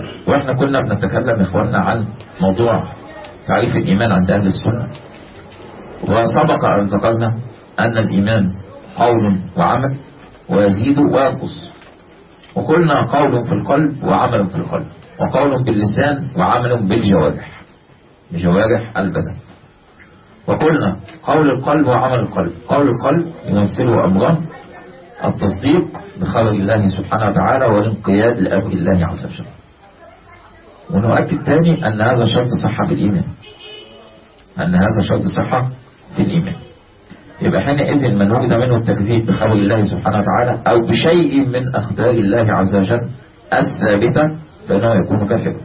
واحنا كنا بنتكلم اخواننا عن موضوع تعريف الايمان عند اهل السنة وسبق ان ذكرنا ان الايمان قول وعمل ويزيد وينقص وقلنا قول في القلب وعمل في القلب وقول باللسان وعمل بالجوارح بجوارح البدن وقلنا قول القلب وعمل القلب قول القلب يمثله أمران التصديق بخبر الله سبحانه وتعالى والانقياد لأمر الله عز وجل ونؤكد تاني أن هذا شرط صحة في الإيمان أن هذا شرط صحة في الإيمان يبقى حينئذ من وجد منه التكذيب بخبر الله سبحانه وتعالى أو بشيء من أخبار الله عز وجل الثابتة فإنه يكون كافرا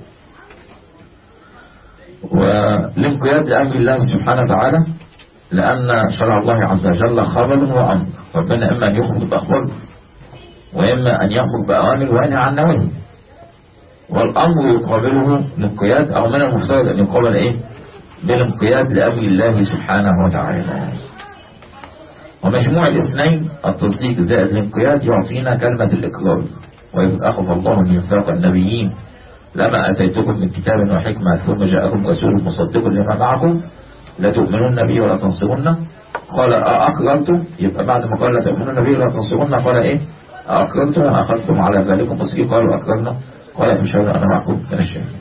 والانقياد لأمر الله سبحانه وتعالى لأن شرع الله عز وجل خبر وأمر ربنا إما أن يخبر بأخبار وإما أن يأمر بأوامر وينهى عن نواهي والأمر يقابله الانقياد أو من المفترض أن يقابل إيه بالانقياد لأمر الله سبحانه وتعالى ومجموع الاثنين التصديق زائد الانقياد يعطينا كلمة الإقرار وإذ أخذ الله ميثاق النبيين لما أتيتكم من كتاب وحكمة ثم جاءكم رسول مصدق لما معكم لا تؤمنون به ولا تنصرون قال أقررتم يبقى بعد ما قال لا تؤمنون به ولا تنصرون قال إيه أقررتم وأخذتم على ذلكم مصري قالوا أقررنا قال فشهد أنا معكم من الشهيد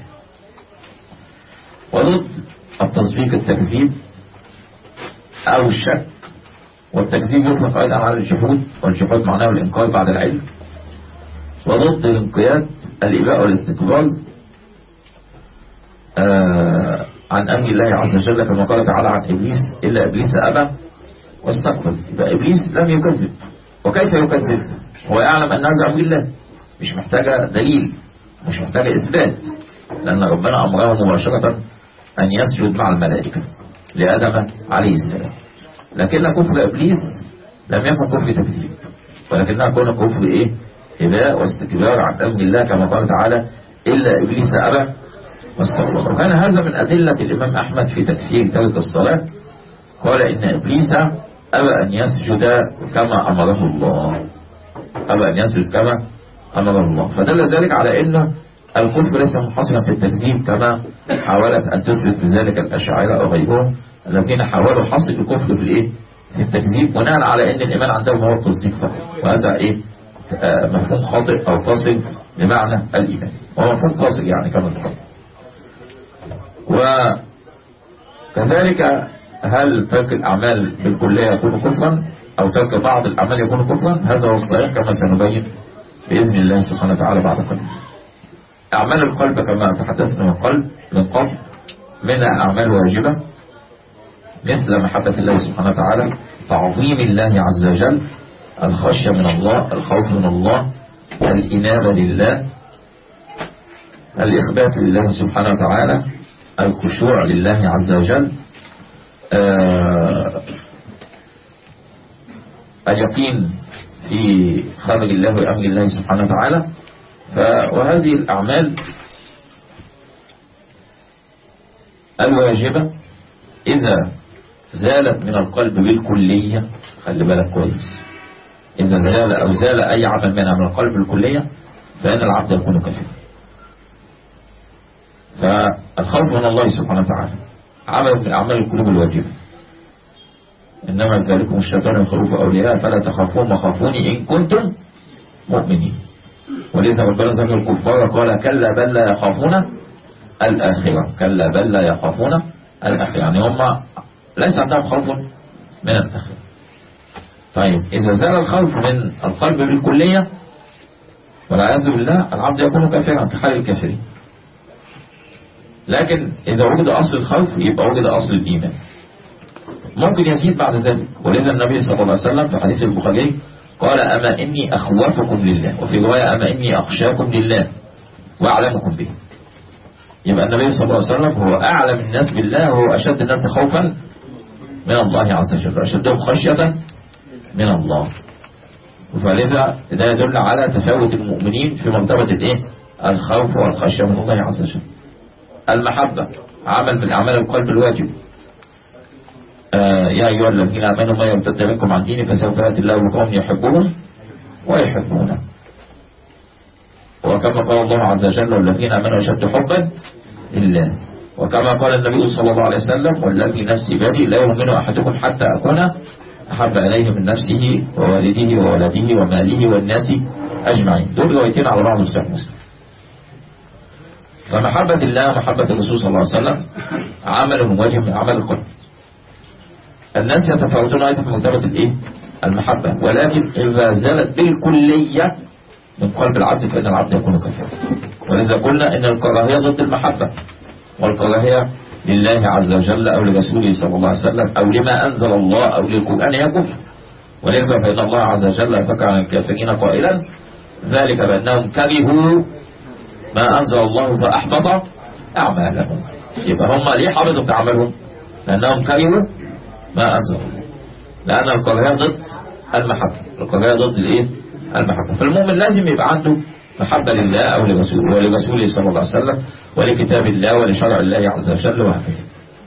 وضد التصديق التكذيب أو الشك والتكذيب يطلق أيضا على الجحود والجحود معناه الإنكار بعد العلم وضد الانقياد الإباء والاستكبار آه عن أمر الله عز وجل كما قال تعالى عن إبليس إلا إبليس أبى واستكبر يبقى إبليس لم يكذب وكيف يكذب هو يعلم أن هذا أمر الله مش محتاجة دليل مش محتاجة إثبات لأن ربنا أمره مباشرة أن يسجد مع الملائكة لآدم عليه السلام لكن كفر إبليس لم يكن كفر تكذيب ولكنها كون كفر إيه إباء واستكبار عن أمر الله كما قال تعالى إلا إبليس أبى واستكبر وكان هذا من أدلة الإمام أحمد في تكفير ترك الصلاة قال إن إبليس أبى أن يسجد كما أمره الله أبى أن يسجد كما أمره الله فدل ذلك على أن الكفر ليس منحصرا في التكذيب كما حاولت أن تثبت بذلك الأشاعرة أو غيرهم الذين حاولوا حصر الكفر في الإيه؟ في التكذيب بناء على أن الإيمان عندهم هو التصديق فقط وهذا إيه؟ آه مفهوم خاطئ أو قاصر بمعنى الإيمان ومفهوم قاصر يعني كما ذكرت وكذلك هل ترك الأعمال بالكلية يكون كفرا أو ترك بعض الأعمال يكون كفرا هذا هو الصحيح كما سنبين بإذن الله سبحانه وتعالى بعد قليل أعمال القلب كما تحدثنا من قلب من قبل منها أعمال واجبة مثل محبة الله سبحانه وتعالى تعظيم الله عز وجل الخشية من الله الخوف من الله الإنابة لله الإخبات لله سبحانه وتعالى الخشوع لله عز وجل آه اليقين في خبر الله وأمر الله سبحانه وتعالى وهذه الأعمال الواجبة إذا زالت من القلب بالكلية خلي بالك كويس إذا زال أو زال أي عمل منها من القلب بالكلية فإن العبد يكون كافرا فالخوف من الله سبحانه وتعالى عمل من أعمال القلوب الواجبة إنما ذلكم الشيطان يخوف أولياء فلا تخافون وخافوني إن كنتم مؤمنين ولذا ربنا ذكر الكفار قال كلا بل لا يخافون الآخرة كلا بل لا يخافون الآخرة يعني هم ليس عندهم خوف من الآخرة طيب إذا زال الخوف من القلب بالكلية والعياذ بالله العبد يكون كافرا كحال الكافرين لكن إذا وجد أصل الخوف يبقى وجد أصل الإيمان ممكن يزيد بعد ذلك ولذا النبي صلى الله عليه وسلم في حديث البخاري قال أما إني أخوفكم لله وفي رواية أما إني أخشاكم لله وأعلمكم به يبقى النبي صلى الله عليه وسلم هو أعلم الناس بالله وهو أشد الناس خوفا من الله عز وجل وأشدهم خشية من الله فلذا ده يدل على تفاوت المؤمنين في مرتبة الايه الخوف والخشية من الله عز وجل المحبة عمل من أعمال القلب الواجب آه يا أيها الذين آمنوا ما يرتد منكم عن ديني فسوف يأتي الله بقوم يحبهم ويحبونه وكما قال الله عز وجل والذين امنوا اشد حبا لله وكما قال النبي صلى الله عليه وسلم والذي نفسي بيدي لا يؤمن احدكم حتى اكون احب اليه من نفسه ووالده وولده وماله والناس اجمعين دول روايتين على بعض الصحيح مسلم فمحبة الله ومحبة الرسول صلى الله عليه وسلم عمل مواجه من عمل القلب الناس يتفاوتون أيضا في مرتبة الإيه؟ المحبة ولكن إذا زالت بالكلية من قلب العبد فإن العبد يكون كفرا ولذا قلنا إن الكراهية ضد المحبة والكراهية لله عز وجل أو لرسوله صلى الله عليه وسلم أو لما أنزل الله أو للقرآن هي كفر ولذا فإن الله عز وجل ذكر عن الكافرين قائلا ذلك بأنهم كرهوا ما أنزل الله فأحبط أعمالهم يبقى هم ليه حبطوا أعمالهم لأنهم كرهوا ما أنزل الله لأن الكراهية ضد المحبة الكراهية ضد الإيه المحبة فالمؤمن لازم يبقى عنده محبة لله أو لرسوله ولرسوله صلى الله عليه وسلم ولكتاب الله ولشرع الله عز وجل وهكذا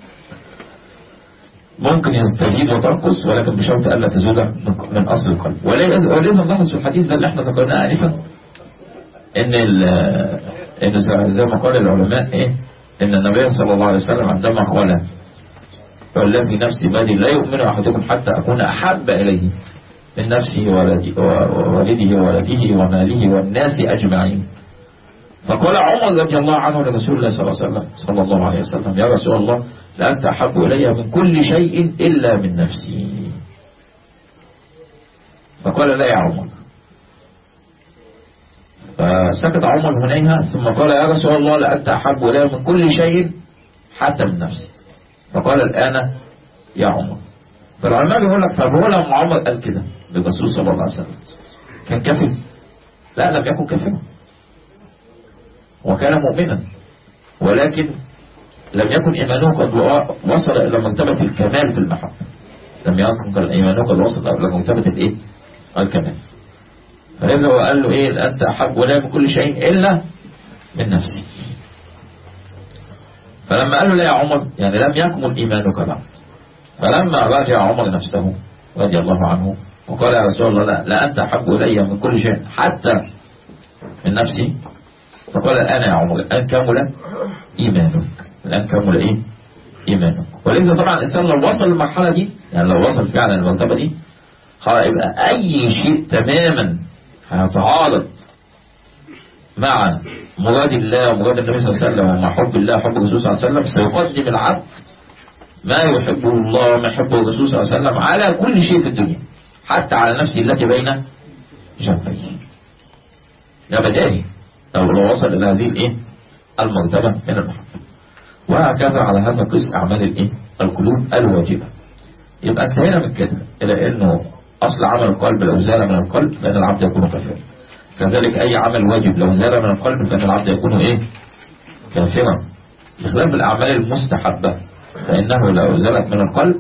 ممكن تزيد وتنقص ولكن بشرط ألا تزول من أصل القلب ولذا نلاحظ في الحديث ده اللي احنا ذكرناه آنفا إن إن زي ما قال العلماء إيه إن النبي صلى الله عليه وسلم عندما قال والذي نفسي بيدي لا يؤمن أحدكم حتى أكون أحب إليه من نفسه وولده وولده وماله والناس أجمعين فقال عمر رضي الله عنه لرسول الله صلى الله عليه وسلم صلى الله عليه وسلم يا رسول الله لأنت أحب إلي من كل شيء إلا من نفسي فقال لا يا عمر فسكت عمر هنيها ثم قال يا رسول الله لأنت أحب إلي من كل شيء حتى من نفسي فقال الآن يا عمر فالعلماء بيقول لك طب هو لما عمر قال كده للرسول صلى الله عليه وسلم كان كافر لا لم يكن كافرا وكان مؤمنا ولكن لم يكن إيمانه قد وصل إلى مرتبة الكمال في المحبة لم يكن إيمانه قد وصل إلى مرتبة الإيه؟ الكمال فلذا هو قال له إيه أنت أحب ولا من كل شيء إلا من نفسي فلما قال له لا يا عمر يعني لم يكمل إيمانك بعد فلما راجع عمر نفسه رضي الله عنه وقال يا رسول الله لا, لا أنت أحب إلي من كل شيء حتى من نفسي فقال الآن يا عمر الآن كمل إيمانك الآن كمل إيه إيمانك ولذا طبعا الإنسان لو وصل للمرحلة دي يعني لو وصل فعلا المرتبة دي خلاص يبقى أي شيء تماما هيتعارض مع مراد الله ومراد النبي صلى الله عليه وسلم ومع حب الله وحب الرسول صلى الله عليه وسلم سيقدم العبد ما يحبه الله وما يحبه الرسول صلى الله عليه وسلم على كل شيء في الدنيا حتى على نفسه التي بين جنبيه ده بداهي لو لو وصل إلى هذه الايه المرتبة من المحبة وهكذا على هذا قس أعمال الايه القلوب الواجبة يبقى انتهينا من كده إلى أنه أصل عمل القلب لو زال من القلب فإن العبد يكون كافرا كذلك أي عمل واجب لو زال من القلب فإن العبد يكون إيه كافرا بخلاف الأعمال المستحبة فإنه لو زالت من القلب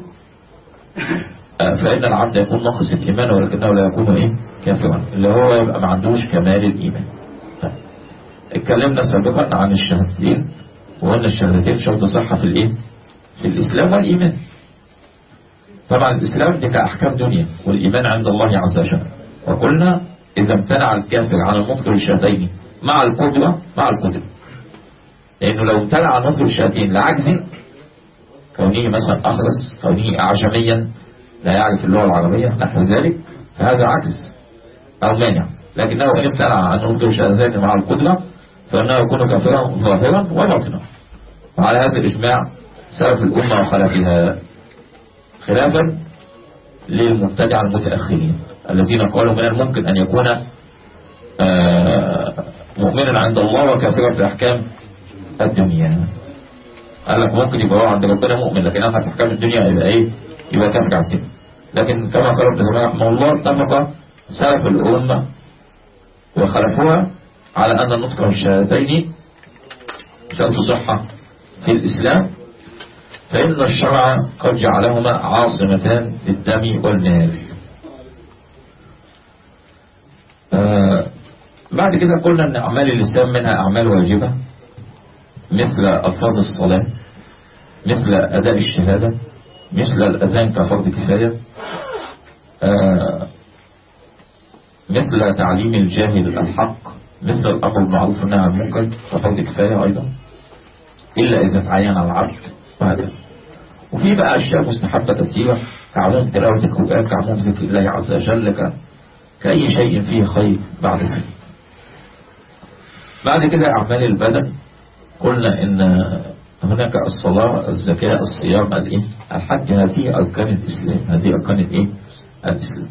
فإن العبد يكون ناقص الإيمان ولكنه لا يكون إيه كافرا اللي هو يبقى ما عندوش كمال الإيمان طيب. اتكلمنا سابقا عن الشهادتين وقلنا الشهادتين شرط صحة في الإيه في الإسلام والإيمان طبعا الإسلام دي كأحكام دنيا والإيمان عند الله عز وجل وقلنا إذا امتنع الكافر عن النطق بالشهادتين مع القدرة مع القدرة لأنه لو امتنع عن النطق بالشهادتين لعجز كونه مثلا أخرس كونه أعجميا لا يعرف اللغة العربية نحو ذلك فهذا عجز أو مانع لكنه إن امتنع عن نطق بالشهادتين مع القدرة فإنه يكون كافرا ظاهرا وباطنا وعلى هذا الإجماع سلف الأمة وخلفها خلافا للمبتدع المتأخرين الذين قالوا من الممكن أن يكون مؤمنا عند الله وكافرا في أحكام الدنيا قال لك ممكن يبقى هو عند ربنا مؤمن لكن أما في أحكام الدنيا يبقى إيه يبقى كافر عن كده لكن كما قال ابن تيمية رحمه الله اتفق سلف الأمة وخلفوها على أن النطق بالشهادتين شرط صحة في الإسلام فإن الشرع قد جعلهما عاصمتان للدم والمال آه بعد كده قلنا أن أعمال اللسان منها أعمال واجبة مثل ألفاظ الصلاة مثل أداء الشهادة مثل الأذان كفرض كفاية آه مثل تعليم الجاهل الحق مثل الأمر بالمعروف والنهي عن المنكر ففرض كفاية أيضا إلا إذا تعين على العبد وهكذا وفي بقى أشياء مستحبة تسيرة كعموم تلاوة القرآن كعموم ذكر الله عز وجل ك... كأي شيء فيه خير بعد ذلك بعد كده أعمال البدن قلنا إن هناك الصلاة الزكاة الصيام الإيه الحج هذه أركان الإسلام هذه أركان الإيه الإسلام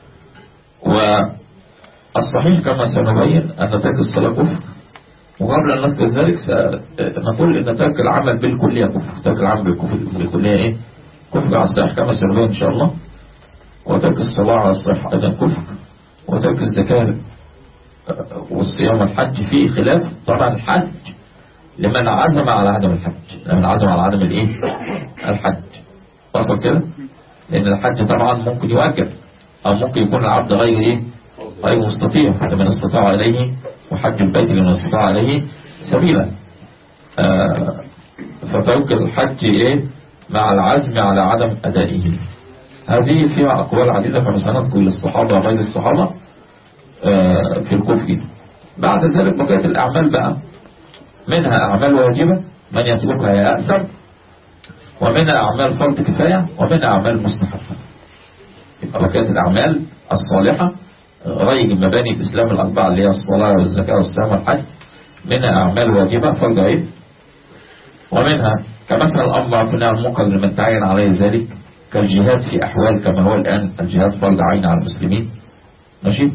والصحيح كما سنبين أن ترك الصلاة كفر وقبل أن نذكر ذلك سنقول أن ترك العمل بالكلية كفر ترك العمل بالكفر بالكلية إيه كفر على الصحيح كما سنبين إن شاء الله وترك الصلاة على الصحيح أيضا كفر وترك الزكاة والصيام والحج فيه خلاف طبعا الحج لمن عزم على عدم الحج لمن عزم على عدم الايه الحج وصل كده لان الحج طبعا ممكن يؤجل او ممكن يكون العبد غير ايه غير مستطيع لمن استطاع عليه وحج البيت لمن استطاع عليه سبيلا آه فترك الحج ايه مع العزم على عدم ادائه هذه فيها اقوال عديده كما سنذكر للصحابه وغير الصحابه آه في الكفر بعد ذلك بقيه الاعمال بقى منها أعمال واجبة من يتركها يأثم ومنها أعمال فرض كفاية ومنها أعمال مستحبة يبقى بقية الأعمال الصالحة غير مباني الإسلام الأربعة اللي هي الصلاة والزكاة والصيام والحج منها أعمال واجبة فرض عين ومنها كمثل الأمر كنا المنكر لمن تعين عليه ذلك كالجهاد في أحوال كما هو الآن الجهاد فرض عين على المسلمين ماشي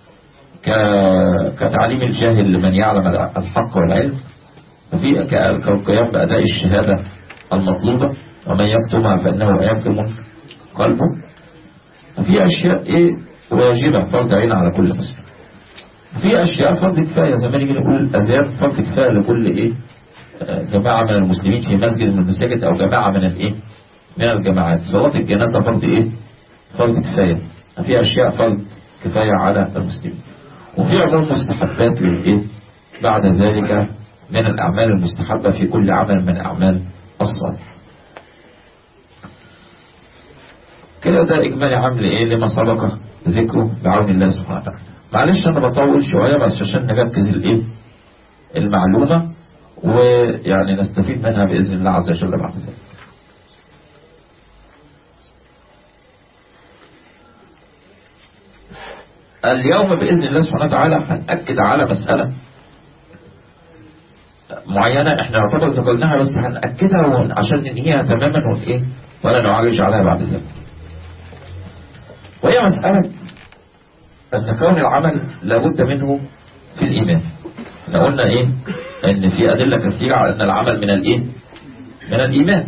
كتعليم الجاهل لمن يعلم الحق والعلم وفي كالقيام بأداء الشهادة المطلوبة ومن يكتمها فإنه يكتم قلبه وفي أشياء إيه واجبة فرض عين على كل مسلم في أشياء فرض كفاية زي ما نيجي نقول الأذان فرض كفاية لكل إيه جماعة من المسلمين في مسجد من المساجد أو جماعة من الإيه من الجماعات صلاة الجنازة فرض إيه فرض كفاية في أشياء فرض كفاية على المسلمين وفي عموم مستحبات للإيه بعد ذلك من الأعمال المستحبة في كل عمل من أعمال الصالح كده ده إجمالي عمل إيه لما سبق ذكره بعون الله سبحانه وتعالى معلش أنا بطول شوية بس عشان نركز الإيه المعلومة ويعني نستفيد منها بإذن الله عز وجل بعد ذلك اليوم بإذن الله سبحانه وتعالى هنأكد على مسألة معينة احنا يعتبر ذكرناها بس هنأكدها عشان ننهيها تماما ونإيه ولا نعالج عليها بعد ذلك وهي مسألة أن كون العمل لابد منه في الإيمان احنا قلنا إيه أن في أدلة كثيرة على أن العمل من الإيه من الإيمان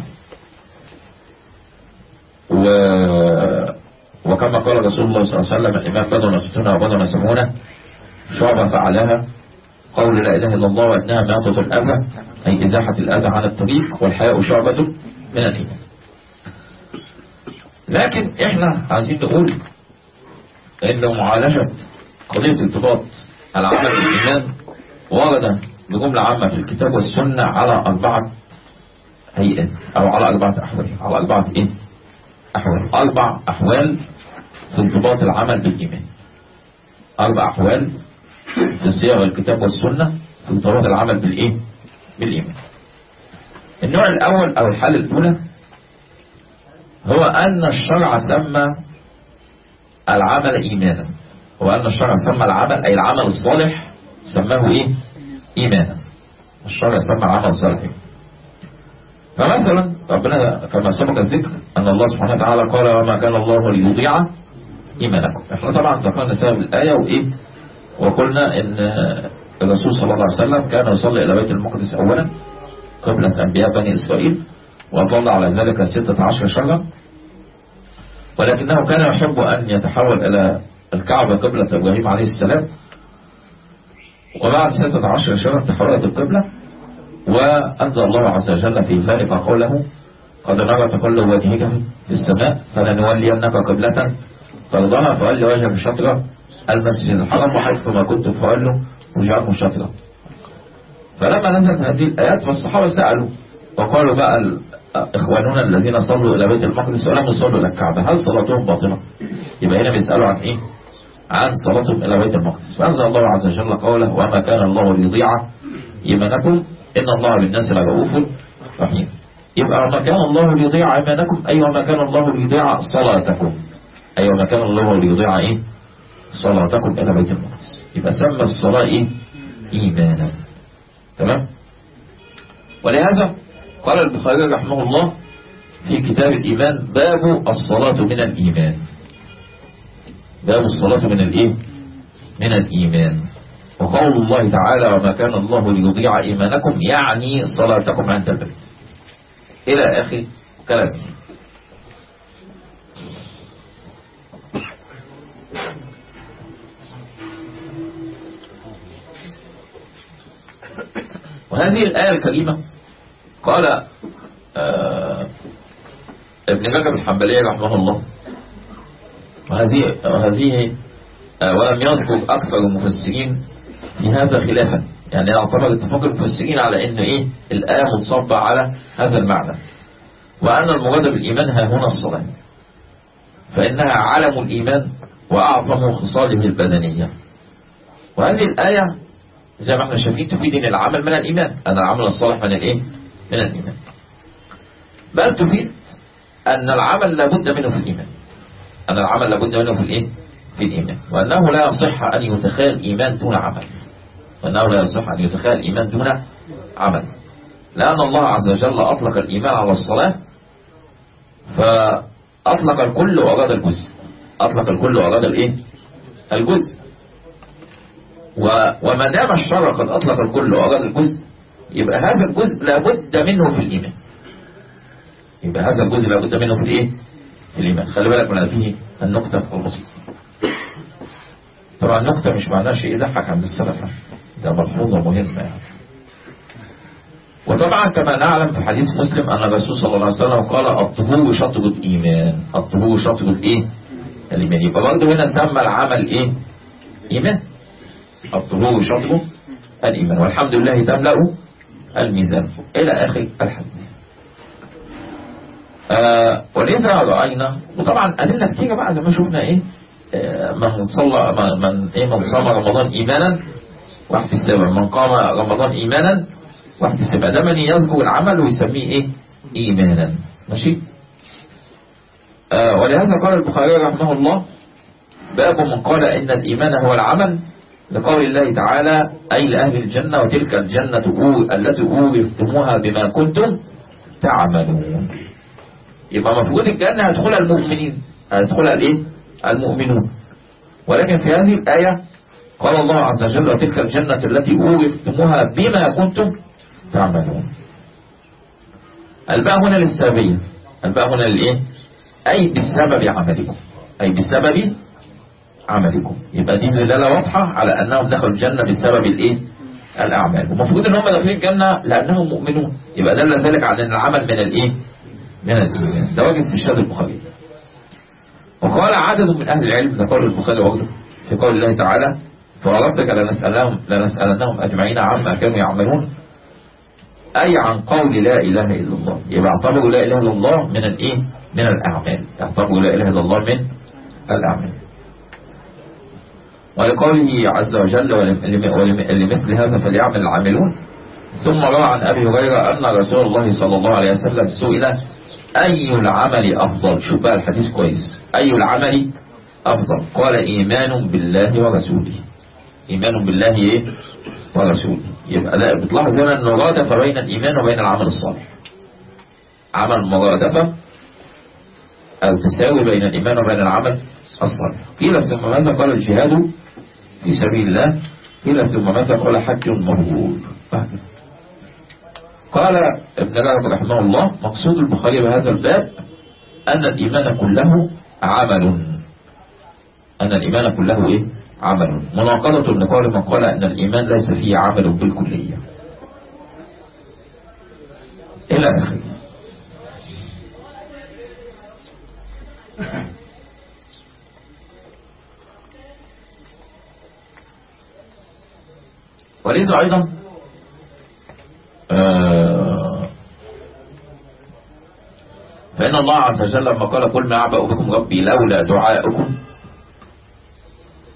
و وكما قال رسول الله صلى الله عليه وسلم الإمام بدر ستون وبدر سمونة شعبة فعلها قول لا إله إلا الله وأنها ماتة الأذى أي إزاحة الأذى عن الطريق والحياء شعبة من الإيمان لكن إحنا عايزين نقول إن معالجة قضية ارتباط العمل بالإيمان ورد بجملة عامة في الكتاب والسنة على أربعة هيئات أو على أربعة أحوال على أربعة إيه؟ أحوال أربع أحوال في انضباط العمل بالإيمان أربع أحوال في صيغ الكتاب والسنة في انضباط العمل بالإيه؟ بالإيمان النوع الأول أو الحالة الأولى هو أن الشرع سمى العمل إيمانا هو أن الشرع سمى العمل أي العمل الصالح سماه إيه؟ إيمانا الشرع سمى العمل الصالح إيه؟ فمثلا ربنا كما سبق الذكر أن الله سبحانه وتعالى قال وما كان الله ليضيع إيمانكم احنا طبعا ذكرنا سبب الآية وإيه وقلنا إن الرسول صلى الله عليه وسلم كان يصلي إلى بيت المقدس أولا قبلة أنبياء بني إسرائيل وظل على ذلك ستة عشر شهرا ولكنه كان يحب أن يتحول إلى الكعبة قبلة إبراهيم عليه السلام وبعد ستة عشر شهرا تحولت القبلة وأنزل الله عز وجل في ذلك قوله قد نرى تقلب وجهك في السماء فلنولينك قبلة ترضاها فولي وجهك شطرة المسجد الحرام وحيث ما كنت فولوا وجهكم شطرة فلما نزلت هذه الآيات فالصحابة سألوا وقالوا بقى إخواننا الذين صلوا إلى بيت المقدس ولم يصلوا إلى الكعبة هل صلاتهم باطلة؟ يبقى هنا بيسألوا عن إيه؟ عن صلاتهم إلى بيت المقدس فأنزل الله عز وجل قوله وما كان الله ليضيع إيمانكم إن الله بالناس لرؤوف رحيم يبقى وما كان الله ليضيع إيمانكم أي وما كان الله ليضيع صلاتكم أي وما كان الله ليضيع إيه صلاتكم إلى بيت المقدس يبقى سمى الصلاة إيه إيمانا تمام ولهذا قال البخاري رحمه الله في كتاب الإيمان باب الصلاة من الإيمان باب الصلاة من الإيه من الإيمان وقول الله تعالى وما كان الله ليضيع إيمانكم يعني صلاتكم عند البيت إلى آخر كلامه وهذه الآية الكريمة قال آه ابن رجب الحنبلي رحمه الله وهذه وهذه آه ولم يذكر أكثر المفسرين في هذا خلافا يعني يعتبر اتفاق المفسرين على ان ايه الآية منصبة على هذا المعنى وأن المراد بالإيمان ها هنا الصلاة فإنها علم الإيمان وأعظم خصاله البدنية وهذه الآية زي ما احنا شايفين تفيد ان العمل من الإيمان أن العمل الصالح من الإيه من الإيمان بل تفيد أن العمل لابد منه في الإيمان أن العمل لابد منه في الإيه في الإيمان وأنه لا يصح أن يتخيل إيمان دون عمل وأنه لا يصح أن يتخيل إيمان دون عمل لأن الله عز وجل أطلق الإيمان على الصلاة فأطلق الكل وأراد الجزء أطلق الكل وأراد الإيه الجزء و... وما دام الشرع قد أطلق الكل وأراد الجزء يبقى هذا الجزء لابد منه في الإيمان يبقى هذا الجزء لابد منه في الإيه في الإيمان خلي بالك من هذه النقطة البسيطة طبعا النقطة مش معناها شيء يضحك عند السلف ده ملحوظة مهمة يعني. وطبعا كما نعلم في حديث مسلم أن الرسول صلى الله عليه وسلم قال الطهور شطر الإيمان الطهور شطر الإيه الإيمان يبقى برضه هنا سمى العمل إيه إيمان الطهور شطر الإيمان والحمد لله تملأ الميزان إلى آخر الحديث آه ولذا رأينا وطبعا أدلة كتيرة بقى زي ما شفنا إيه آه من صلى من إيه من صام رمضان إيمانا واحتسابا من قام رمضان إيمانا واحتسابا ده من يذكر العمل ويسميه إيه إيمانا ماشي آه ولهذا قال البخاري رحمه الله باب من قال إن الإيمان هو العمل لقول الله تعالى أي لأهل الجنة وتلك الجنة التي أورثتموها بما كنتم تعملون يبقى مفروض الجنة هيدخلها المؤمنين هيدخلها الايه المؤمنون ولكن في هذه الآية قال الله عز وجل وتلك الجنة التي أورثتموها بما كنتم تعملون الباء هنا للسببية الباء هنا للإيه أي بسبب عملكم أي بسبب عملكم يبقى دي دلالة واضحة على أنهم دخلوا الجنة بسبب الإيه الأعمال ومفروض أن هم داخلين الجنة لأنهم مؤمنون يبقى دل ذلك على أن العمل من الإيه من الإيمان ده وجه استشهاد البخاري وقال عدد من أهل العلم ذكر البخاري برضه في قول الله تعالى فربك لنسألهم لنسألنهم أجمعين عما كانوا يعملون أي عن قول لا إله إلا الله يبقى اعتبروا لا إله إلا الله من الإيه من الأعمال اعتبروا لا إله إلا الله من الأعمال ولقوله عز وجل ولمثل هذا فليعمل العاملون ثم روى عن أبي هريرة أن رسول الله صلى الله عليه وسلم سئل أي العمل أفضل شوف بقى الحديث كويس أي العمل أفضل قال إيمان بالله ورسوله إيمان بالله إيه ورسوله يبقى لا بتلاحظ هنا أنه رادف بين الإيمان وبين العمل الصالح عمل مرادفة أو تساوي بين الإيمان وبين العمل الصالح قيل ثم ماذا قال الجهاد في سبيل الله قيل ثم ماذا قال حج مبرور قال ابن رجب رحمه الله مقصود البخاري بهذا الباب أن الإيمان كله عمل أن الإيمان كله إيه؟ عمل مناقضة لقول من قال أن الإيمان ليس فيه عمل بالكلية إلى آخره ولذا أيضا آه فإن الله عز وجل لما قال كل ما أعبأ بكم ربي لولا دعاؤكم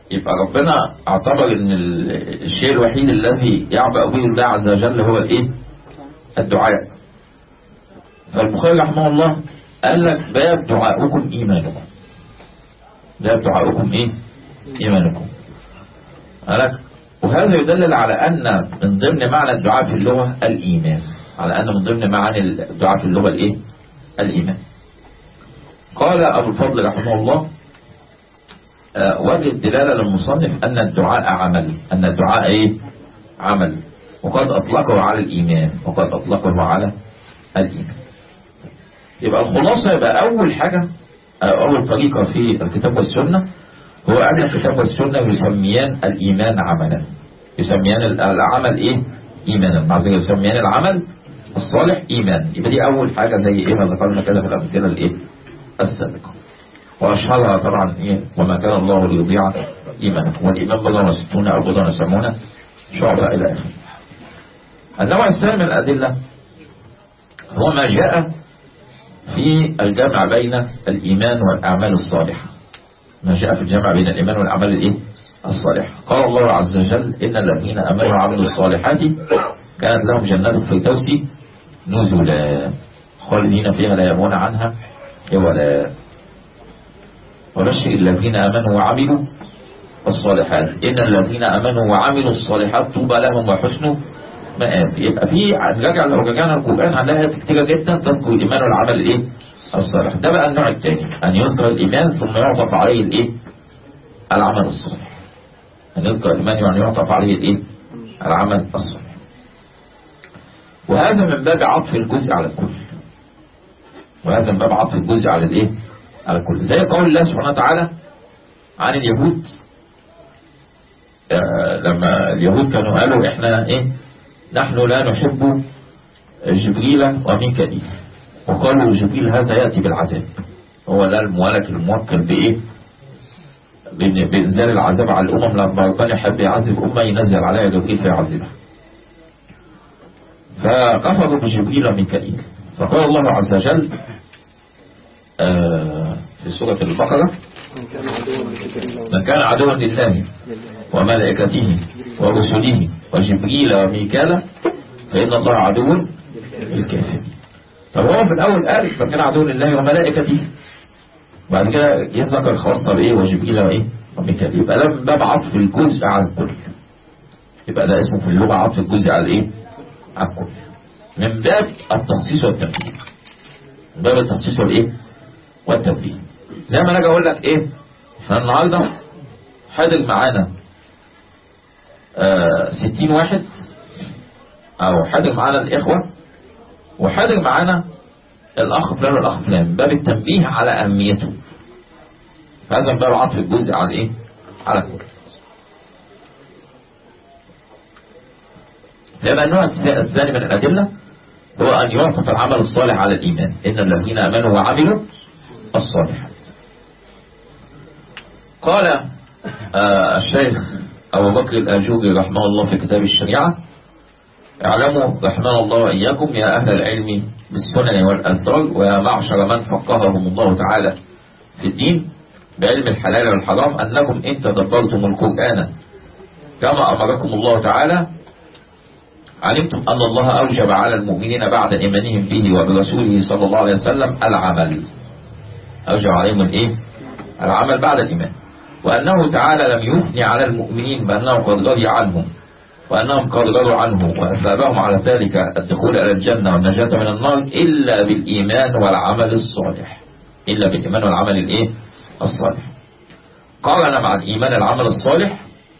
يبقى ربنا اعتبر ان الشيء الوحيد الذي يعبأ به الله عز وجل هو الايه الدعاء فالبخاري رحمه الله قال لك باب دعاؤكم ايمانكم باب دعاؤكم ايه ايمانكم قال لك وهذا يدلل على ان من ضمن معنى الدعاء في اللغة الايمان على ان من ضمن معاني الدعاء في اللغة الايه الايمان قال ابو الفضل رحمه الله آه، وجه الدلالة للمصنف أن الدعاء عمل أن الدعاء إيه عمل وقد أطلقه على الإيمان وقد أطلقه على الإيمان يبقى الخلاصة يبقى أول حاجة آه، أول طريقة في الكتاب والسنة هو أن الكتاب والسنة يسميان الإيمان عملا يسميان العمل إيه إيمانا مع ذلك يسميان العمل الصالح إيمان يبقى دي أول حاجة زي إيه ما ذكرنا كده في الأمثلة الإيه السابقة وأشهرها طبعا إيه وما كان الله ليضيع إيمانكم والإيمان بضع وستون أو بضع وسبعون شعبة إلى آخره النوع الثاني من الأدلة هو ما جاء في الجمع بين الإيمان والأعمال الصالحة ما جاء في الجمع بين الإيمان والأعمال الإيه؟ الصالحة قال الله عز وجل إن الذين أمنوا وعملوا الصالحات كانت لهم جنات الفردوس نزلا خالدين فيها لا يبغون عنها ولا وبشر الذين آمنوا وعملوا الصالحات إن الذين آمنوا وعملوا الصالحات طوبى لهم وحسن مآب يبقى في نرجع لو رجعنا القرآن عندها آيات كتيرة جدا تذكر الإيمان والعمل الإيه؟ الصالح ده بقى النوع الثاني أن يذكر الإيمان ثم يعطف عليه الإيه؟ العمل الصالح أن يذكر الإيمان يعني يعطف عليه الإيه؟ العمل الصالح وهذا من باب عطف الجزء على الكل وهذا من باب عطف الجزء على الإيه؟ على الكل زي قول الله سبحانه وتعالى عن اليهود آه لما اليهود كانوا قالوا احنا ايه نحن لا نحب جبريل وميكائيل وقالوا جبريل هذا يأتي بالعذاب هو ده الملك الموكل بايه بإنزال العذاب على الأمم لما ربنا يحب يعذب أمة ينزل عليها جبريل فيعذبها فقفضوا بجبريل وميكائيل فقال الله عز وجل آه في سورة البقرة من كان عدوا لله وملائكته ورسله وجبريل وميكال فإن الله عدو للكافرين طب هو في الأول قال من كان عدو لله وملائكته بعد كده يذكر الخاصة بإيه وجبريل وإيه وميكال يبقى ده من باب عطف الجزء على الكل يبقى ده اسمه في اللغة عطف الجزء على الإيه على الكل من باب التخصيص والتنبيه من باب التخصيص والإيه والتنبيه زي ما انا اجي اقول لك ايه احنا النهارده حاضر معانا آه ستين واحد او حاضر معانا الاخوة وحاضر معانا الاخ فلان والاخ فلان باب التنبيه على اهميته فهذا من باب عطف الجزء على ايه على كل يبقى النوع الثاني من الادله هو ان يعطف العمل الصالح على الايمان ان الذين امنوا وعملوا الصالحات قال آه الشيخ أبو بكر الآجوبي رحمه الله في كتاب الشريعة اعلموا رحمه الله وإياكم يا أهل العلم بالسنن والأثار ويا معشر من فقههم الله تعالى في الدين بعلم الحلال والحرام أنكم إن تدبرتم القرآن كما أمركم الله تعالى علمتم أن الله أوجب على المؤمنين بعد إيمانهم به وبرسوله صلى الله عليه وسلم العمل أوجب عليهم الإيه؟ العمل بعد الإيمان وأنه تعالى لم يثني على المؤمنين بأنه قد رضي عنهم وأنهم قد رضوا عنه وأثابهم على ذلك الدخول إلى الجنة والنجاة من النار إلا بالإيمان والعمل الصالح إلا بالإيمان والعمل الإيه؟ الصالح قارن مع الإيمان العمل الصالح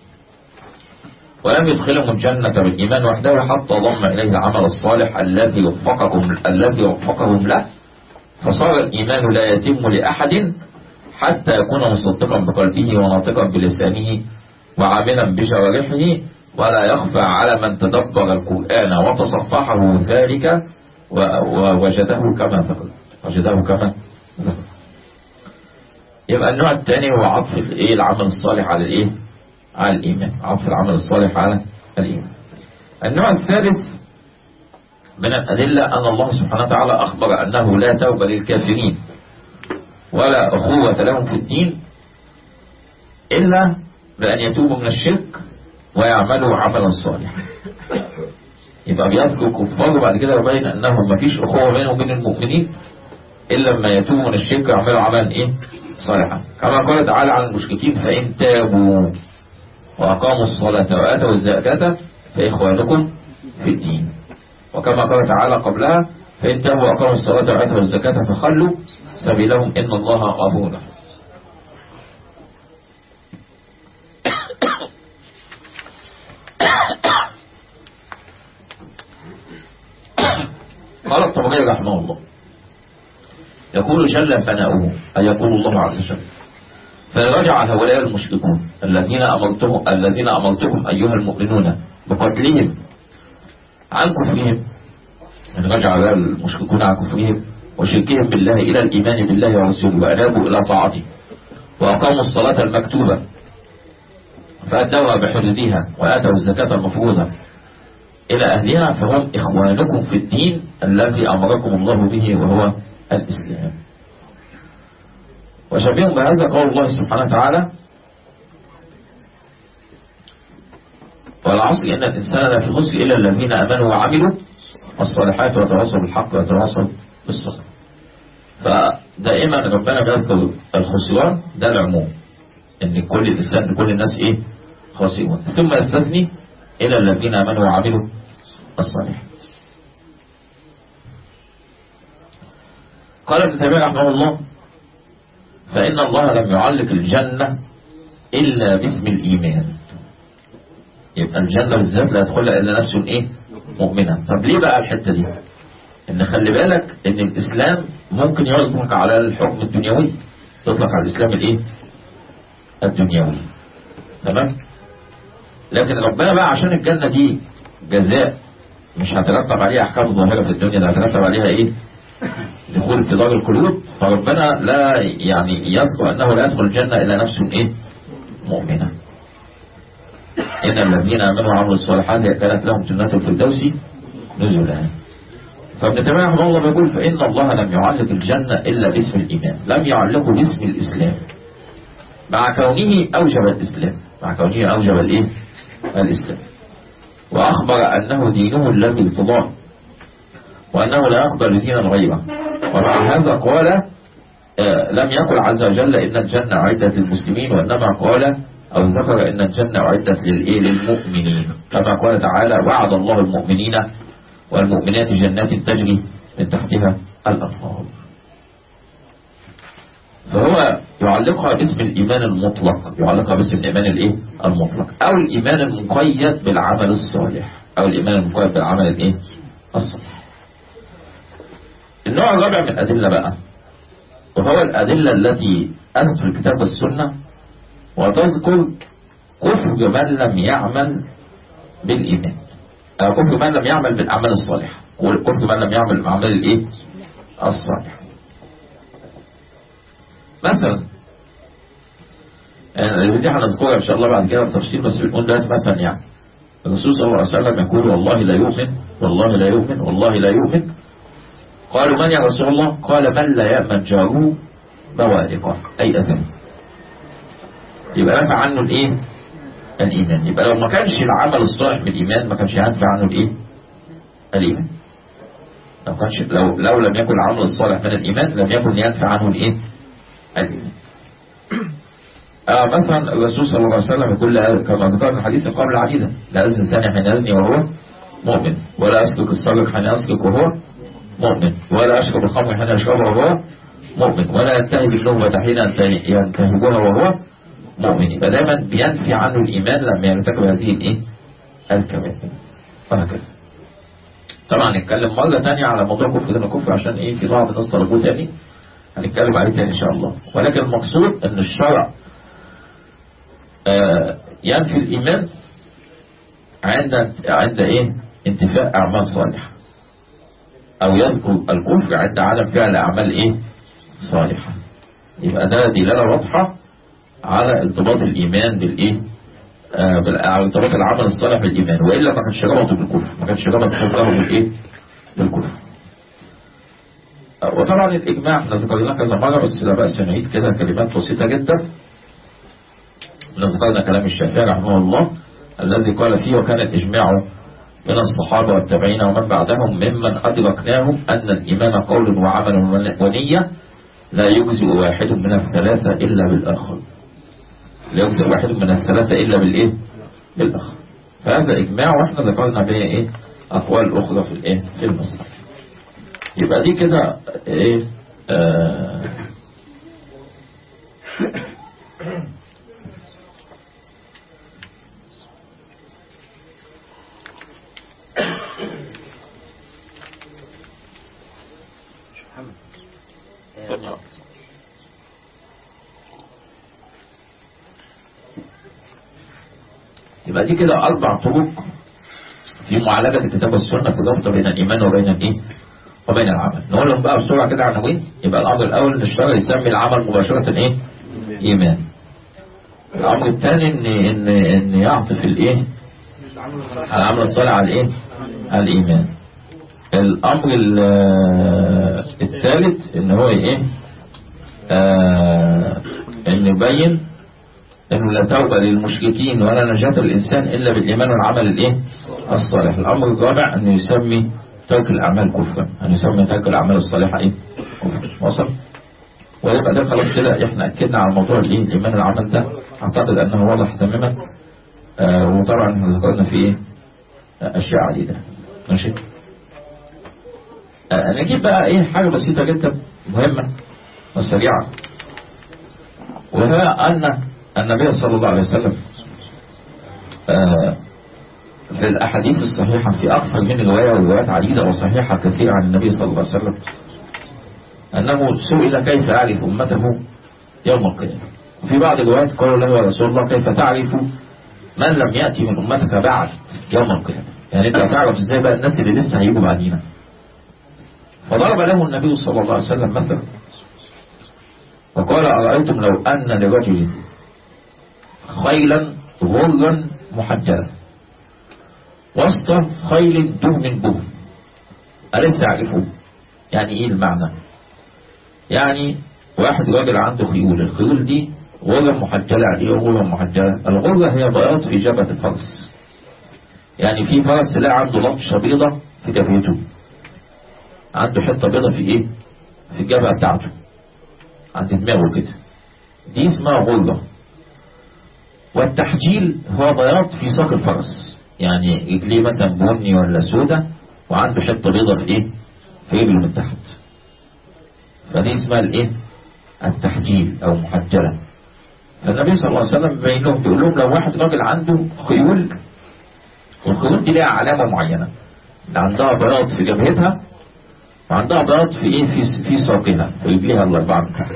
ولم يدخلهم الجنة بالإيمان وحده حتى ضم إليه العمل الصالح الذي وفقهم الذي وفقهم له فصار الإيمان لا يتم لأحد حتى يكون مصدقا بقلبه وناطقا بلسانه وعاملا بجوارحه ولا يخفى على من تدبر القرآن وتصفحه ذلك ووجده كما ذكر وجده كما ذكر يبقى النوع الثاني هو عطف الايه العمل الصالح على الايه على الايمان عطف العمل الصالح على الايمان النوع الثالث من الأدلة أن الله سبحانه وتعالى أخبر أنه لا توبة للكافرين ولا أخوة لهم في الدين إلا بأن يتوبوا من الشرك ويعملوا عملا صالحا يبقى بيذكر كفار وبعد كده يبين انهم مفيش اخوه بينهم وبين المؤمنين الا لما يتوبوا من الشرك ويعملوا عملا ايه صالحا كما قال تعالى عن المشركين فان تابوا واقاموا الصلاه واتوا الزكاه فاخوانكم في الدين وكما قال تعالى قبلها فان تابوا واقاموا الصلاه واتوا الزكاه فخلوا سبيلهم ان الله غفور رحيم. قال الطبري رحمه الله يقول جل ثناؤه أي يقول الله عز وجل فرجع هؤلاء المشركون الذين أمرتهم الذين أمرتكم أيها المؤمنون بقتلهم عن كفرهم من رجع هؤلاء المشركون عن كفرهم وشركهم بالله إلى الإيمان بالله ورسوله وأنابوا إلى طاعته وأقاموا الصلاة المكتوبة فأدوها بحدودها وآتوا الزكاة المفروضة إلى أهلها فهم إخوانكم في الدين الذي أمركم الله به وهو الإسلام وشبيه بهذا قول الله سبحانه وتعالى والعصر إن الإنسان لا في خسر إلا الذين أمنوا وعملوا الصالحات وتواصوا بالحق وتواصوا بالصبر فدائما ربنا بيذكر الخسران ده العموم ان كل الانسان كل الناس ايه خاسرون ثم يستثني الى الذين امنوا وعملوا الصالحات قال ابن تيميه رحمه الله فان الله لم يعلق الجنه الا باسم الايمان يبقى الجنه بالذات لا يدخلها الا نفس ايه مؤمنه طب ليه بقى الحته دي ان خلي بالك ان الاسلام ممكن يطلق على الحكم الدنيوي يطلق على الاسلام الايه الدنيوي تمام لكن ربنا بقى عشان الجنة دي جزاء مش هترتب عليها احكام ظاهرة في الدنيا ده هترتب عليها ايه دخول في دار القلوب فربنا لا يعني يذكر انه لا يدخل الجنة الا نفس ايه مؤمنة ان الذين امنوا وعملوا الصالحات كانت لهم جنات الفردوس نزلا فابن تيميه رحمه الله بيقول فان الله لم يعلق الجنه الا باسم الايمان لم يعلقه باسم الاسلام مع كونه اوجب الاسلام مع كونه اوجب الايه الاسلام واخبر انه دينه الذي ارتضاه وانه لا يقبل دينا غيره ومع هذا قال آه لم يقل عز وجل ان الجنه اعدت للمسلمين وانما قال او ذكر ان الجنه اعدت للايه للمؤمنين كما قال تعالى وعد الله المؤمنين والمؤمنات جنات تجري من تحتها الأنهار فهو يعلقها باسم الإيمان المطلق يعلقها باسم الإيمان الإيه؟ المطلق أو الإيمان المقيد بالعمل الصالح أو الإيمان المقيد بالعمل الإيه؟ الصالح النوع الرابع من الأدلة بقى وهو الأدلة التي أتت في الكتاب والسنة وتذكر كفر من لم يعمل بالإيمان كفر من لم يعمل بالأعمال الصالحة وكفر من لم يعمل بالأعمال الإيه؟ الصالحة مثلا يعني دي هنذكرها إن شاء الله بعد كده بتفصيل بس بنقول دلوقتي مثلا يعني الرسول صلى الله عليه وسلم يقول والله لا يؤمن والله لا يؤمن والله لا يؤمن قالوا من يا رسول الله قال من لا يأمن جاره بوارقه أي أثم يبقى نفع عنه الإيه الإيمان يبقى لو ما كانش العمل الصالح بالإيمان ما كانش هينفع عنه الإيه الإيمان لو كانش لو لو لم يكن العمل الصالح من الإيمان لم يكن ينفع عنه الإيه الإيمان آه مثلا الرسول صلى الله عليه وسلم يقول كما ذكرنا الحديث قبل العديدة لا أزني الزاني حين يزني وهو مؤمن ولا أسلك السرق حين يسرق وهو مؤمن ولا أشرب الخمر حين يشربها وهو مؤمن ولا ينتهي باللغة حين ينتهبها وهو مؤمن يبقى دايما بينفي عنه الإيمان لما يرتكب هذه الإيه الكبائر وهكذا طبعا نتكلم مرة تانية على موضوع كفر دون الكفر عشان إيه في بعض الناس طلبوه تاني هنتكلم عليه تاني إن شاء الله ولكن المقصود إن الشرع آه ينفي الإيمان عند عند إيه انتفاء أعمال صالحة أو يذكر الكفر عند عدم فعل أعمال إيه صالحة يبقى ده دلالة واضحة على ارتباط الإيمان بالإيه آه على ارتباط العمل الصالح بالإيمان وإلا ما كانش ربطه بالكفر ما كانش ربط كفره بالإيه بالكفر آه وطبعا الإجماع احنا ذكرناه كذا مرة بس لا بأس نعيد كده كلمات بسيطة جدا من ذكرنا كلام الشافعي رحمه الله الذي قال فيه وكان الإجماع من الصحابة والتابعين ومن بعدهم ممن أدركناهم أن الإيمان قول وعمل ونية لا يجزئ واحد من الثلاثة إلا بالآخر لا يجزئ واحد من الثلاثة إلا بالإيه بالآخر فهذا إجماع وإحنا ذكرنا به إيه أقوال أخرى في الإيه في المصحف يبقى دي كده إيه آه يبقى دي كده أربع طرق في معالجة الكتاب والسنة في الربط بين الإيمان وبين الإيه؟ وبين العمل نقول لهم بقى بسرعة كده عناوين يبقى الأمر الأول إن الشرع يسمي العمل مباشرة إيه؟ إيمان الأمر الثاني إن إن إن يعطف الإيه؟ العمل الصالح على الإيه؟ على الإيمان الأمر الثالث إن هو إيه؟ آه إن يبين انه لا توبة للمشركين ولا نجاة الانسان الا بالايمان والعمل الايه الصالح الامر الرابع انه يسمي ترك الاعمال كفرا ان يسمي ترك الاعمال الصالحة ايه كفرا وصل ويبقى ده خلاص كده احنا اكدنا على موضوع الايه الايمان والعمل ده اعتقد انه واضح تماما آه وطبعا احنا ذكرنا فيه ايه اشياء عديدة ماشي آه نجيب بقى ايه حاجة بسيطة جدا مهمة وسريعة وهي ان النبي صلى الله عليه وسلم في الأحاديث الصحيحة في أكثر من رواية وروايات عديدة وصحيحة كثيرة عن النبي صلى الله عليه وسلم أنه سئل كيف يعرف أمته يوم القيامة في بعض الروايات قالوا له يا رسول الله كيف تعرف من لم يأتي من أمتك بعد يوم القيامة يعني أنت تعرف إزاي بقى الناس اللي لسه هيجوا بعدينا فضرب له النبي صلى الله عليه وسلم مثلا وقال أرأيتم لو أن لرجل خيلا غرا محجلة وسط خيل دهن به أليس يعرفه يعني ايه المعنى يعني واحد راجل عنده خيول الخيول دي غرة محجلة يعني ايه غرة محجلة الغرة هي بياض في جبهة الفرس يعني في فرس تلاقي عنده لطشة بيضة في جبهته عنده حتة بيضة في ايه في الجبهة بتاعته عند دماغه كده دي اسمها غرة والتحجيل هو بياض في ساق الفرس يعني رجليه مثلا بني ولا سودة وعنده حته بيضة في ايه في رجله من تحت فدي اسمها الايه التحجيل او محجلة فالنبي صلى الله عليه وسلم بين لهم بيقول لهم لو واحد راجل عنده خيول والخيول دي ليها علامة معينة عندها بياض في جبهتها وعندها بياض في ايه في في ساقها في رجليها الاربعه من تحت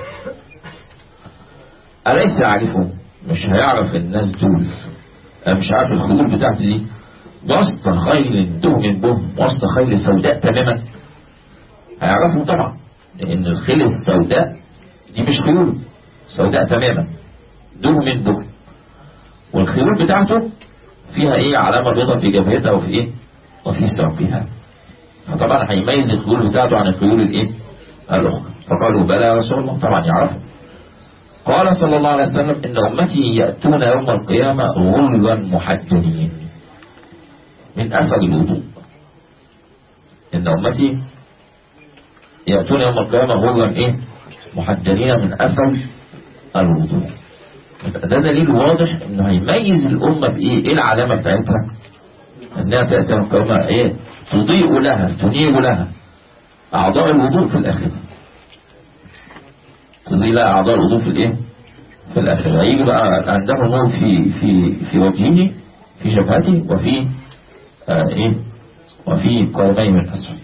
أليس يعرفون مش هيعرف الناس دول مش عارف الخيول بتاعتي دي وسط خيل دهن بهم وسط خيل سوداء تماما هيعرفوا طبعا لان الخيل السوداء دي مش خيول سوداء تماما دهن بهم والخيول بتاعته فيها ايه علامة بيضاء في جبهتها وفي ايه وفي ساقها فطبعا هيميز الخيول بتاعته عن الخيول الايه الاخرى فقالوا بلى يا رسول الله طبعا يعرفوا قال صلى الله عليه وسلم إن أمتي يأتون يوم القيامة غلوا محجلين من أثر الوضوء إن أمتي يأتون يوم القيامة غلوا إيه محجلين من أثر الوضوء ده دليل واضح إنه هيميز الأمة بإيه إيه العلامة بتاعتها إنها تأتي يوم القيامة إيه تضيء لها تنير لها أعضاء الوضوء في الآخرة تضيء لها أعضاء الوضوء في الإيه في الآخرة هيجي بقى عنده نور في في في وجهه في جبهته وفي آه إيه وفي قدميه من أسفل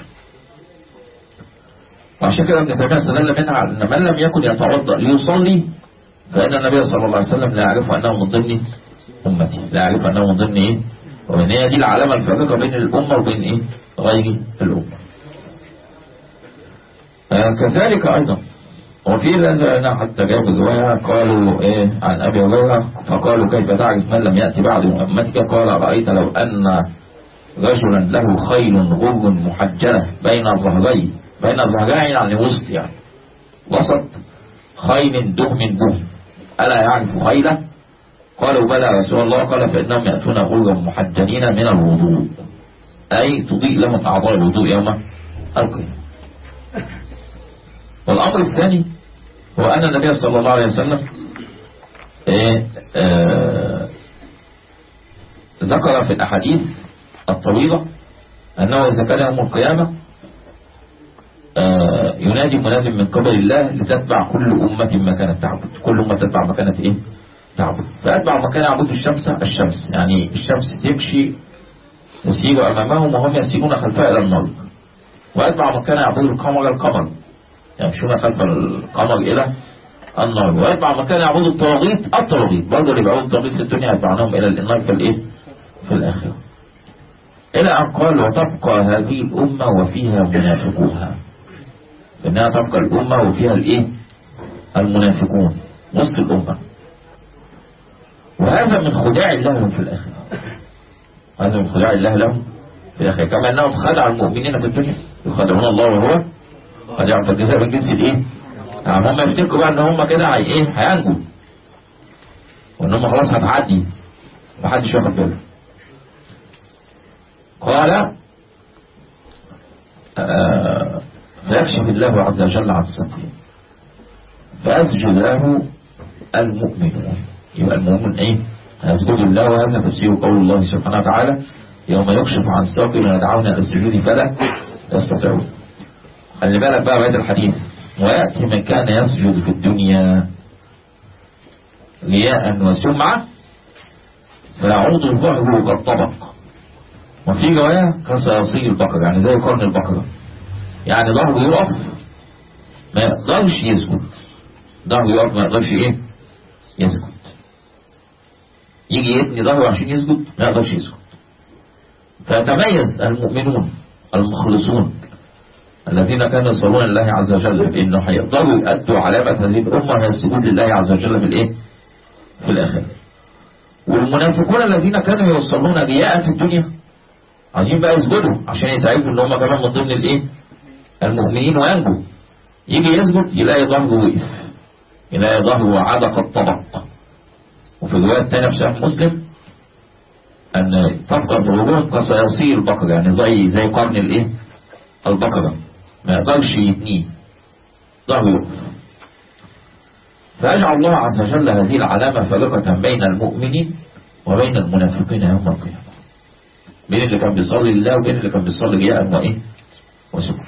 وعشان كده ابن تيمية استدل منها أن من لم يكن يتوضأ ليصلي فإن النبي صلى الله عليه وسلم لا يعرف أنه من ضمن أمتي لا يعرف أنه من ضمن إيه ومن هي دي العلامة الفارقة بين الأمة وبين إيه غير الأمة آه كذلك أيضا وفي لنا حتى جاب الرواية قالوا إيه عن أبي هريرة فقالوا كيف تعرف من لم يأتي بعد أمتك قال رأيت لو أن رجلا له خيل غر محجلة بين الظهرين بين الظهرين يعني وسط يعني وسط خيل دهم بهم ألا يعرف خيله قالوا بلى يا رسول الله قال فإنهم يأتون غرا محجلين من الوضوء أي تضيء لهم أعضاء الوضوء يوم القيامة والأمر الثاني هو أن النبي صلى الله عليه وسلم إيه آه ذكر في الأحاديث الطويلة أنه إذا كان يوم القيامة آه ينادي مناد من قبل الله لتتبع كل أمة ما كانت تعبد كل أمة تتبع ما كانت إيه تعبد فأتبع ما كان يعبد الشمس الشمس يعني الشمس تمشي تسير أمامهم وهم يسيرون خلفها إلى النار وأتبع من كان يعبد القمر القمر يمشون خلف القمر إلى النار ويتبع من كان يعبد الطواغيت الطواغيت برضه اللي بيعبدوا الطواغيت في الدنيا يتبعناهم إلى النار في الإيه؟ في الآخرة إلى أن قال وتبقى هذه الأمة وفيها منافقوها إنها تبقى الأمة وفيها الإيه؟ المنافقون وسط الأمة وهذا من خداع الله لهم في الآخرة هذا من خداع الله لهم في الآخرة كما أنهم خدعوا المؤمنين في الدنيا يخدعون الله وهو خدع فالجزاء من جنس الإيه؟ يعني هم يفتكروا بقى ان هم كده هي ايه هينجوا وان هم خلاص هتعدي محدش واخد باله قال آه فيكشف الله عز وجل عن السقيم فأسجد له المؤمنون يبقى المؤمن ايه هيسجد الله وهذا تفسير قول الله سبحانه وتعالى يوم يكشف عن ساق ويدعون الى السجود فلا يستطيعون خلي بالك بقى بقية الحديث ويأتي من كان يسجد في الدنيا رياء وسمعة فيعود ظهره قد طبق وفي رواية كسيصير البقرة يعني زي قرن البقرة يعني ظهره يقف ما يقدرش يسجد ظهره يقف ما يقدرش ايه يسجد يجي يتني ظهره عشان يسجد ما يقدرش يسجد فيتميز المؤمنون المخلصون الذين كانوا يصلون لله عز وجل بأنه هيقدروا يأدوا علامة هذه الأمة هي السجود لله عز وجل في الإيه؟ في الآخرة. والمنافقون الذين كانوا يوصلون رياء في الدنيا عايزين بقى يسجدوا عشان يتعرفوا ان هم كمان من ضمن الايه؟ المؤمنين وينجوا. يجي يسجد يلاقي ظهره وقف. يلاقي ظهره عاد قد طبق. وفي الرواية الثانية في صحيح مسلم أن تفقد ظهورهم كسيصير البقر يعني زي زي قرن الايه؟ البقرة. ما يقدرش يتنيه ظهره يقف فيجعل الله عز وجل هذه العلامة فارقة بين المؤمنين وبين المنافقين يوم القيامة بين اللي كان بيصلي لله وبين اللي كان بيصلي رياء وإيه وسكر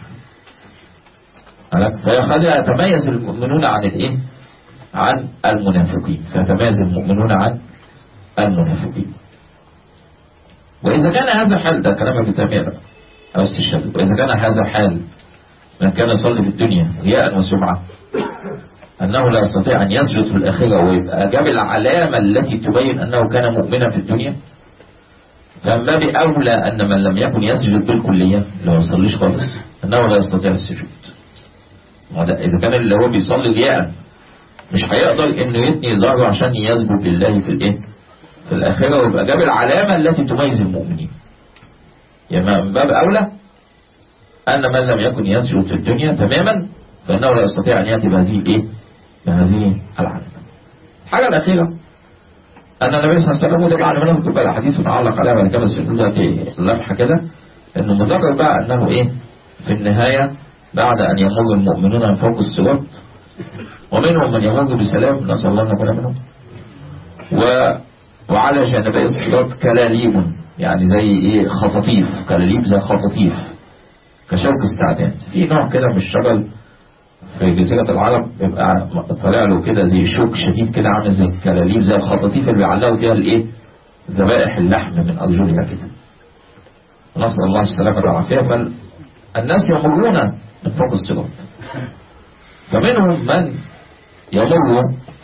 فيخلي يتميز المؤمنون عن الإيه عن المنافقين فيتميز المؤمنون عن المنافقين وإذا كان هذا حال ده كلام ابن تيمية بقى أو استشهاد وإذا كان هذا حال من كان يصلي في الدنيا رياء وسمعة أنه لا يستطيع أن يسجد في الآخرة ويبقى جاب العلامة التي تبين أنه كان مؤمنا في الدنيا فما بأولى أن من لم يكن يسجد بالكلية اللي ما يصليش خالص أنه لا يستطيع السجود إذا كان اللي هو بيصلي رياء مش هيقدر إنه يتني ظهره عشان يسجد لله في الإيه؟ في الآخرة ويبقى جاب العلامة التي تميز المؤمنين يعني من باب أولى أن من لم يكن يسجد في الدنيا تماما فإنه لا يستطيع أن يأتي بهذه الإيه؟ بهذه العلامة. الحاجة الأخيرة أن النبي صلى الله عليه وسلم وده بعد ما نذكر بقى حديث معلق عليها بعد كده بس دلوقتي لمحة كده إنه مذكر بقى أنه إيه؟ في النهاية بعد أن يمر المؤمنون من فوق الصراط ومنهم من يمر بسلام نسأل الله أن نكون منهم و وعلى جانبي الصراط كلاليب يعني زي ايه خطاطيف كلاليب زي خطاطيف كشوك استعداد في نوع كده من الشجر في جزيرة العرب بيبقى طالع له كده زي شوك شديد كده عامل زي الكلاليب زي الخطاطيف اللي بيعلقوا فيها الايه ذبائح اللحم من ارجلها كده نسأل الله السلامة والعافية فالناس يمرون من فوق الصراط فمنهم من يمر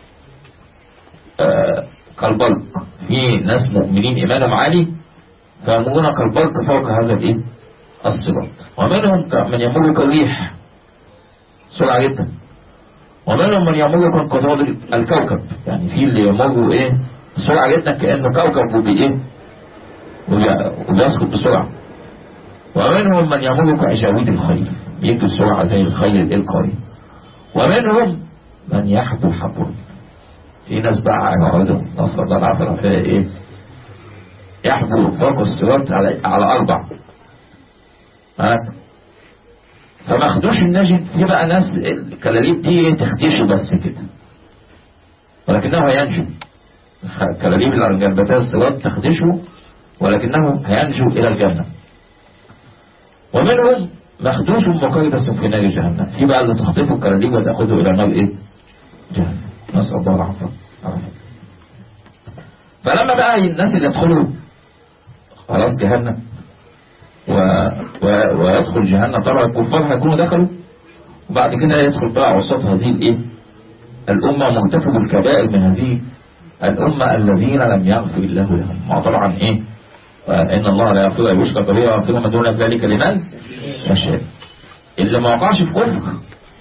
آه كالبلق في ناس مؤمنين إيمانهم عالي فيمرون كالبرق فوق هذا الايه الصراط ومنهم من يمر كالريح سرعة جدا ومنهم من يمر كانقطاع الكوكب يعني في اللي يمر ايه بسرعة جدا كأنه كوكب وبايه وبيسقط بسرعة ومنهم من يمر كعشاويد الخيل يجري بسرعة زي الخيل الإلقائي ومنهم من يحبو حبر في ناس بقى يقعدوا نصر الله العافية فيها ايه يحبوا فوق الصراط على على اربع ها فما خدوش النجم في بقى ناس الكلاليب دي تخديشه بس كده ولكنه هينجو الكلاليب اللي على جنبتي الصراط تخدشه ولكنه هينجو الى الجنة ومنهم مخدوش مقيدس في نار جهنم في بقى اللي تخطفه الكلاليب وتأخذه الى نار ايه جهنم نسأل الله العافية فلما بقى الناس اللي يدخلوا خلاص جهنم و... و... ويدخل جهنم طبعا الكفار هيكونوا دخلوا وبعد كده يدخل بقى عصاة هذه الايه الأمة مرتكب الكبائر من هذه الأمة الذين لم يغفر الله لهم ما طبعا ايه إن الله لا يغفر أن يشرك به ويغفر ما دون ذلك لمن يشاء اللي ما وقعش في كفر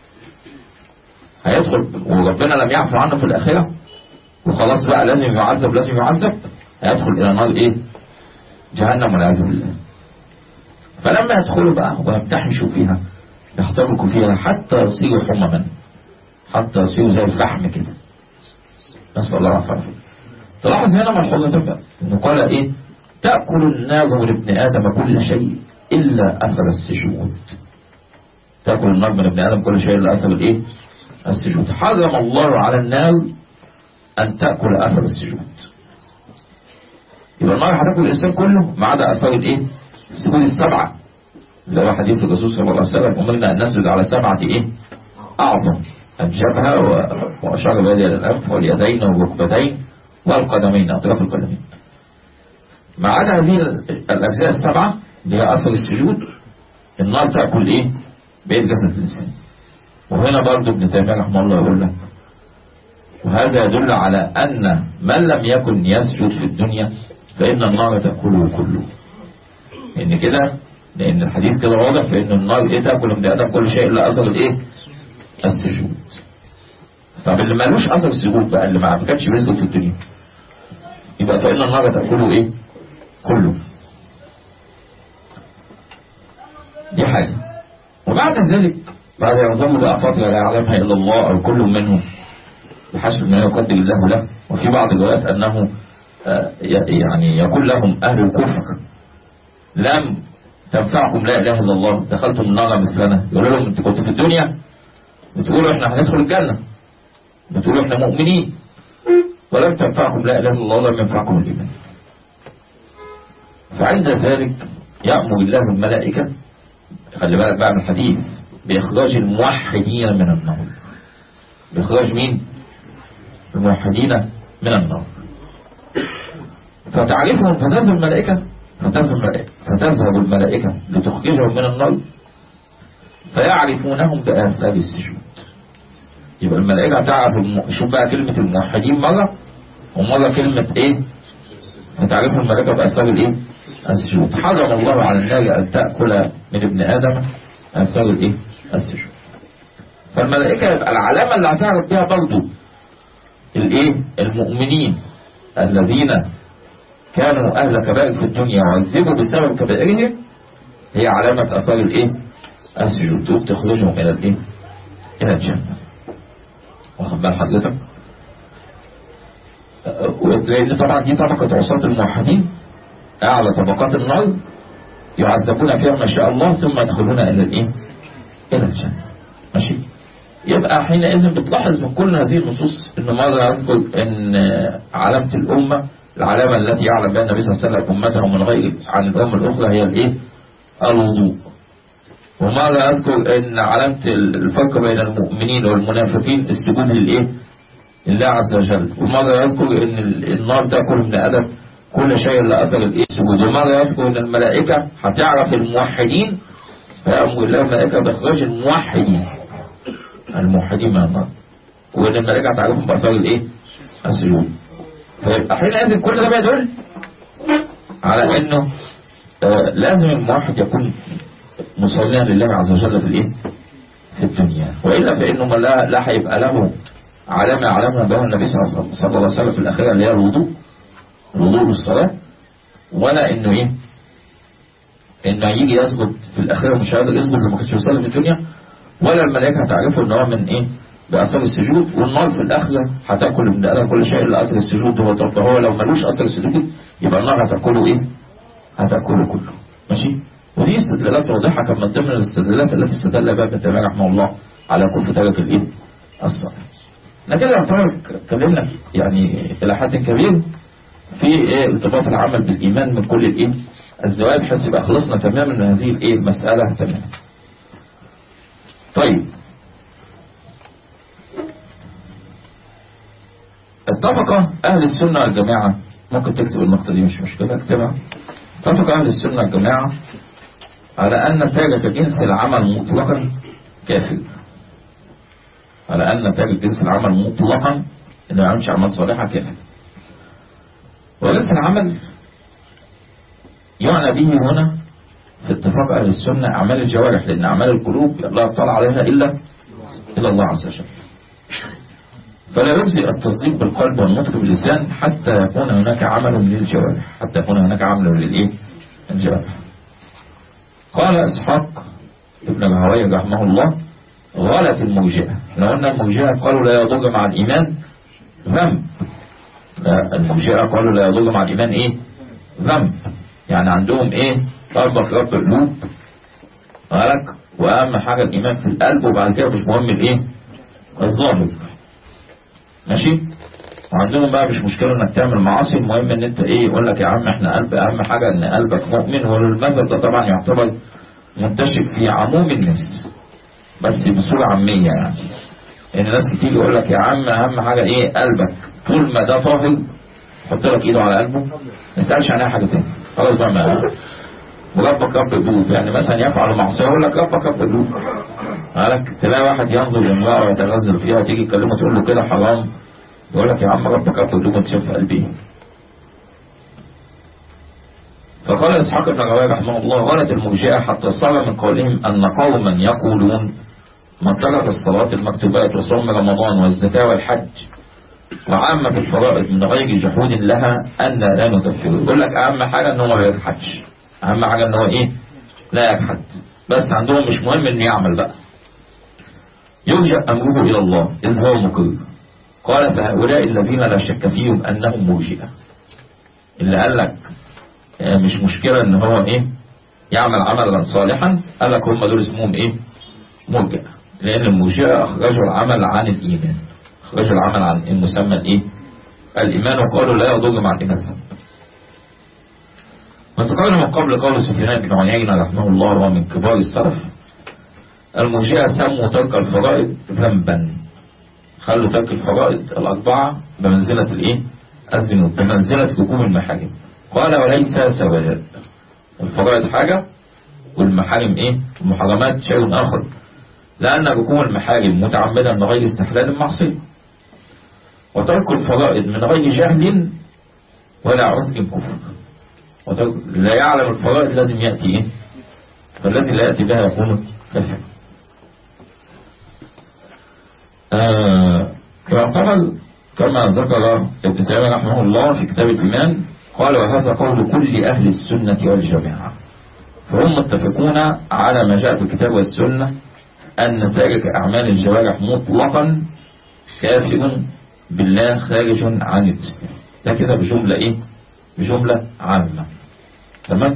هيدخل وربنا لم يعفو عنه في الآخرة وخلاص بقى لازم يعذب لازم يعذب هيدخل إلى نار إيه جهنم والعياذ بالله فلما يدخلوا بقى ويمتحشوا فيها يخترقوا فيها حتى يصيروا حمما حتى يصيروا زي الفحم كده نسأل الله العافية تلاحظ هنا ملحوظة بقى انه قال ايه تأكل النار من ابن آدم كل شيء إلا أثر السجود تأكل النار من ابن آدم كل شيء إلا أثر الايه السجود حرم الله على النار أن تأكل أثر السجود يبقى النار هتاكل الإنسان كله ما عدا أثار الإيه؟ السجود السبعة اللي هو حديث الرسول صلى الله عليه وسلم أمرنا أن نسجد على سبعة إيه؟ أعظم الجبهة وأشار بيدي الأنف واليدين والركبتين والقدمين أطراف القدمين ما عدا هذه الأجزاء السبعة اللي هي أثر السجود النار تأكل إيه؟ بقية جسد الإنسان وهنا برضه ابن تيمية رحمه الله يقول لك وهذا يدل على أن من لم يكن يسجد في الدنيا فإن النار تأكله كله إن كده لأن الحديث كده واضح فإن النار إيه تأكل من آدم كل شيء إلا أثر الإيه السجود طب اللي مالوش أثر السجود بقى اللي ما كانش بيسجد في الدنيا يبقى فإن النار تأكله إيه كله دي حاجة وبعد ذلك بعد ينظم بقى فترة لا يعلمها إلا الله أو كل منهم بحسب ما يقدر الله له وفي بعض الروايات أنه يعني يقول لهم أهل الكفر لم تنفعكم لا إله إلا الله دخلتم النار مثلنا يقولوا لهم أنتوا كنتوا في الدنيا بتقولوا إحنا هندخل الجنة بتقولوا إحنا مؤمنين ولم تنفعكم لا إله إلا الله ولم ينفعكم الإيمان فعند ذلك يأمر الله الملائكة خلي بالك بقى من الحديث بإخراج الموحدين من النار بإخراج مين؟ الموحدين من النار فتعرفهم فتذهب الملائكة فتذهب الملائكة, فتذهب الملائكة لتخرجهم من النار فيعرفونهم بآثار السجود يبقى الملائكة تعرف الم... شوف بقى كلمة الموحدين مرة ومرة كلمة ايه فتعرف الملائكة بآثار الايه السجود حرم الله على النار أن تأكل من ابن آدم آثار الايه السجود فالملائكة يبقى العلامة اللي هتعرف بيها برضه الايه المؤمنين الذين كانوا أهل كبائر في الدنيا وعذبوا بسبب كبائرهم هي علامة أثار الإيه؟ السجود تقوم تخرجهم إلى الإيه؟ إلى الجنة واخد بال حضرتك؟ لأن طبعا دي طبقة عصاة الموحدين أعلى طبقات النار يعذبون فيها ما شاء الله ثم يدخلون إلى الإيه؟ إلى الجنة ماشي؟ يبقى حينئذ بتلاحظ من كل هذه النصوص ان مرة يذكر ان علامة الأمة العلامة التي يعلم بها النبي صلى الله عليه وسلم أمته من غير عن الأمة الأخرى هي الإيه؟ الوضوء ومرة يذكر ان علامة الفرق بين المؤمنين والمنافقين السجود للإيه؟ لله عز وجل ومرة يذكر ان النار تأكل من آدم كل شيء لا أثر الإيه؟ السجود ومرة يذكر ان الملائكة هتعرف الموحدين فأمر الله الملائكة بإخراج الموحدين الموحدين من النار وان الملائكه تعرفهم باثار الايه السجود فيبقى حينئذ كل ده بيدل على انه آه لازم الموحد يكون مصليا لله عز وجل في الايه في الدنيا والا فانه لا لا هيبقى له علامه يعلمها بها النبي صلى الله عليه وسلم في الاخره اللي هي الوضوء الوضوء للصلاه ولا انه ايه انه يجي يسجد في الاخره مش قادر يسجد لما كانش بيصلي في الدنيا ولا الملائكة هتعرفوا ان هو من ايه بأثر السجود والنار في الآخرة هتاكل من آدم كل شيء إلا أثر السجود هو طب هو لو ملوش أثر السجود يبقى النار هتاكله إيه؟ هتاكله كله ماشي؟ ودي استدلالات واضحة كان من ضمن الاستدلالات التي استدل بها ابن تيمية رحمه الله على كفر ترك الإيه؟ الصلاة. احنا كده يعتبر اتكلمنا يعني إلى حد كبير في إيه ارتباط العمل بالإيمان من كل الإيه؟ الزوايا بحيث يبقى خلصنا تماما من هذه الإيه؟ المسألة تماما. طيب اتفق أهل السنة والجماعة ممكن تكتب النقطة دي مش مشكلة اكتبها اتفق أهل السنة والجماعة على أن تارك جنس العمل مطلقا كافر على أن تارك جنس العمل مطلقا إنه ما يعملش أعمال صالحة كافر وجنس العمل يعنى به هنا في اتفاق أهل السنة أعمال الجوارح لأن أعمال القلوب لا يطلع عليها إلا إلا الله عز وجل فلا يجزي التصديق بالقلب والنطق باللسان حتى يكون هناك عمل للجوارح حتى يكون هناك عمل للإيه الجوارح قال إسحاق ابن الهوي رحمه الله غلط المرجئة احنا قلنا المرجئة قالوا لا يضر مع الإيمان ذنب لا المرجئة قالوا لا يضر مع الإيمان إيه ذنب يعني عندهم إيه قلبك رب قلوب بالك وأهم حاجة الإيمان في القلب وبعد كده مش مهم الإيه الظاهر ماشي وعندهم بقى مش مشكلة انك تعمل معاصي المهم ان انت ايه يقول لك يا عم احنا قلب اهم حاجة ان قلبك مؤمن والمثل ده طبعا يعتبر منتشر في عموم الناس بس بصورة عامية يعني ان ناس كتير يقول لك يا عم اهم حاجة ايه قلبك طول ما ده طاهر حط لك ايده على قلبه ما يسألش عن اي حاجة تاني خلاص بقى ما وربك رب قلوب يعني مثلا يفعل معصية يقول لك ربك رب قلوب قالك تلاقي واحد ينظر لامرأة ويتغزل فيها تيجي تكلمه تقول له كده حرام يقول لك يا عم ربك رب قلوب انت شايف قلبي فقال اسحاق بن راهويه رحمه الله غلط المرجئه حتى صار من قولهم ان قوما يقولون من ترك الصلاه المكتوبات وصوم رمضان والزكاه والحج وعامة الفرائض من غير جحود لها أن لا نكفره يقول لك أهم حاجة أن هو ما يجحدش أهم حاجة أن هو إيه لا يجحد بس عندهم مش مهم أن يعمل بقى يرجع أمره إلى الله إذ هو مكر قال فهؤلاء الذين لا شك فيهم أنهم مرجئة اللي قال لك مش مشكلة ان هو ايه يعمل عملا صالحا قال لك هم دول اسمهم ايه مرجئة لان المرجئة اخرجوا العمل عن الايمان اخرجوا العمل عن المسمى الايه الايمان وقالوا لا يضر مع الايمان وتقال من قبل قول سفيان بن عيينة رحمه الله وهو من كبار السلف المرجئة سموا ترك الفرائض ذنبا خلوا ترك الفرائض الأربعة بمنزلة الإيه؟ الذنوب بمنزلة ركوب المحارم قال وليس سواء الفرائض حاجة والمحارم إيه؟ المحرمات شيء آخر لأن ركوب المحارم متعمدا من غير استحلال معصية وترك الفرائض من غير جهل ولا عذر كفر وترك لا يعلم الفرائض لازم يأتي إيه؟ فالذي لا يأتي بها يكون كافر آه يعتبر كما ذكر ابن تيمية رحمه الله في كتاب الإيمان قال وهذا قول كل أهل السنة والجماعة فهم متفقون على ما جاء في الكتاب والسنة أن تارك أعمال الجوارح مطلقا كافر بالله خارج عن الإسلام ده كده بجملة إيه بجملة عامة تمام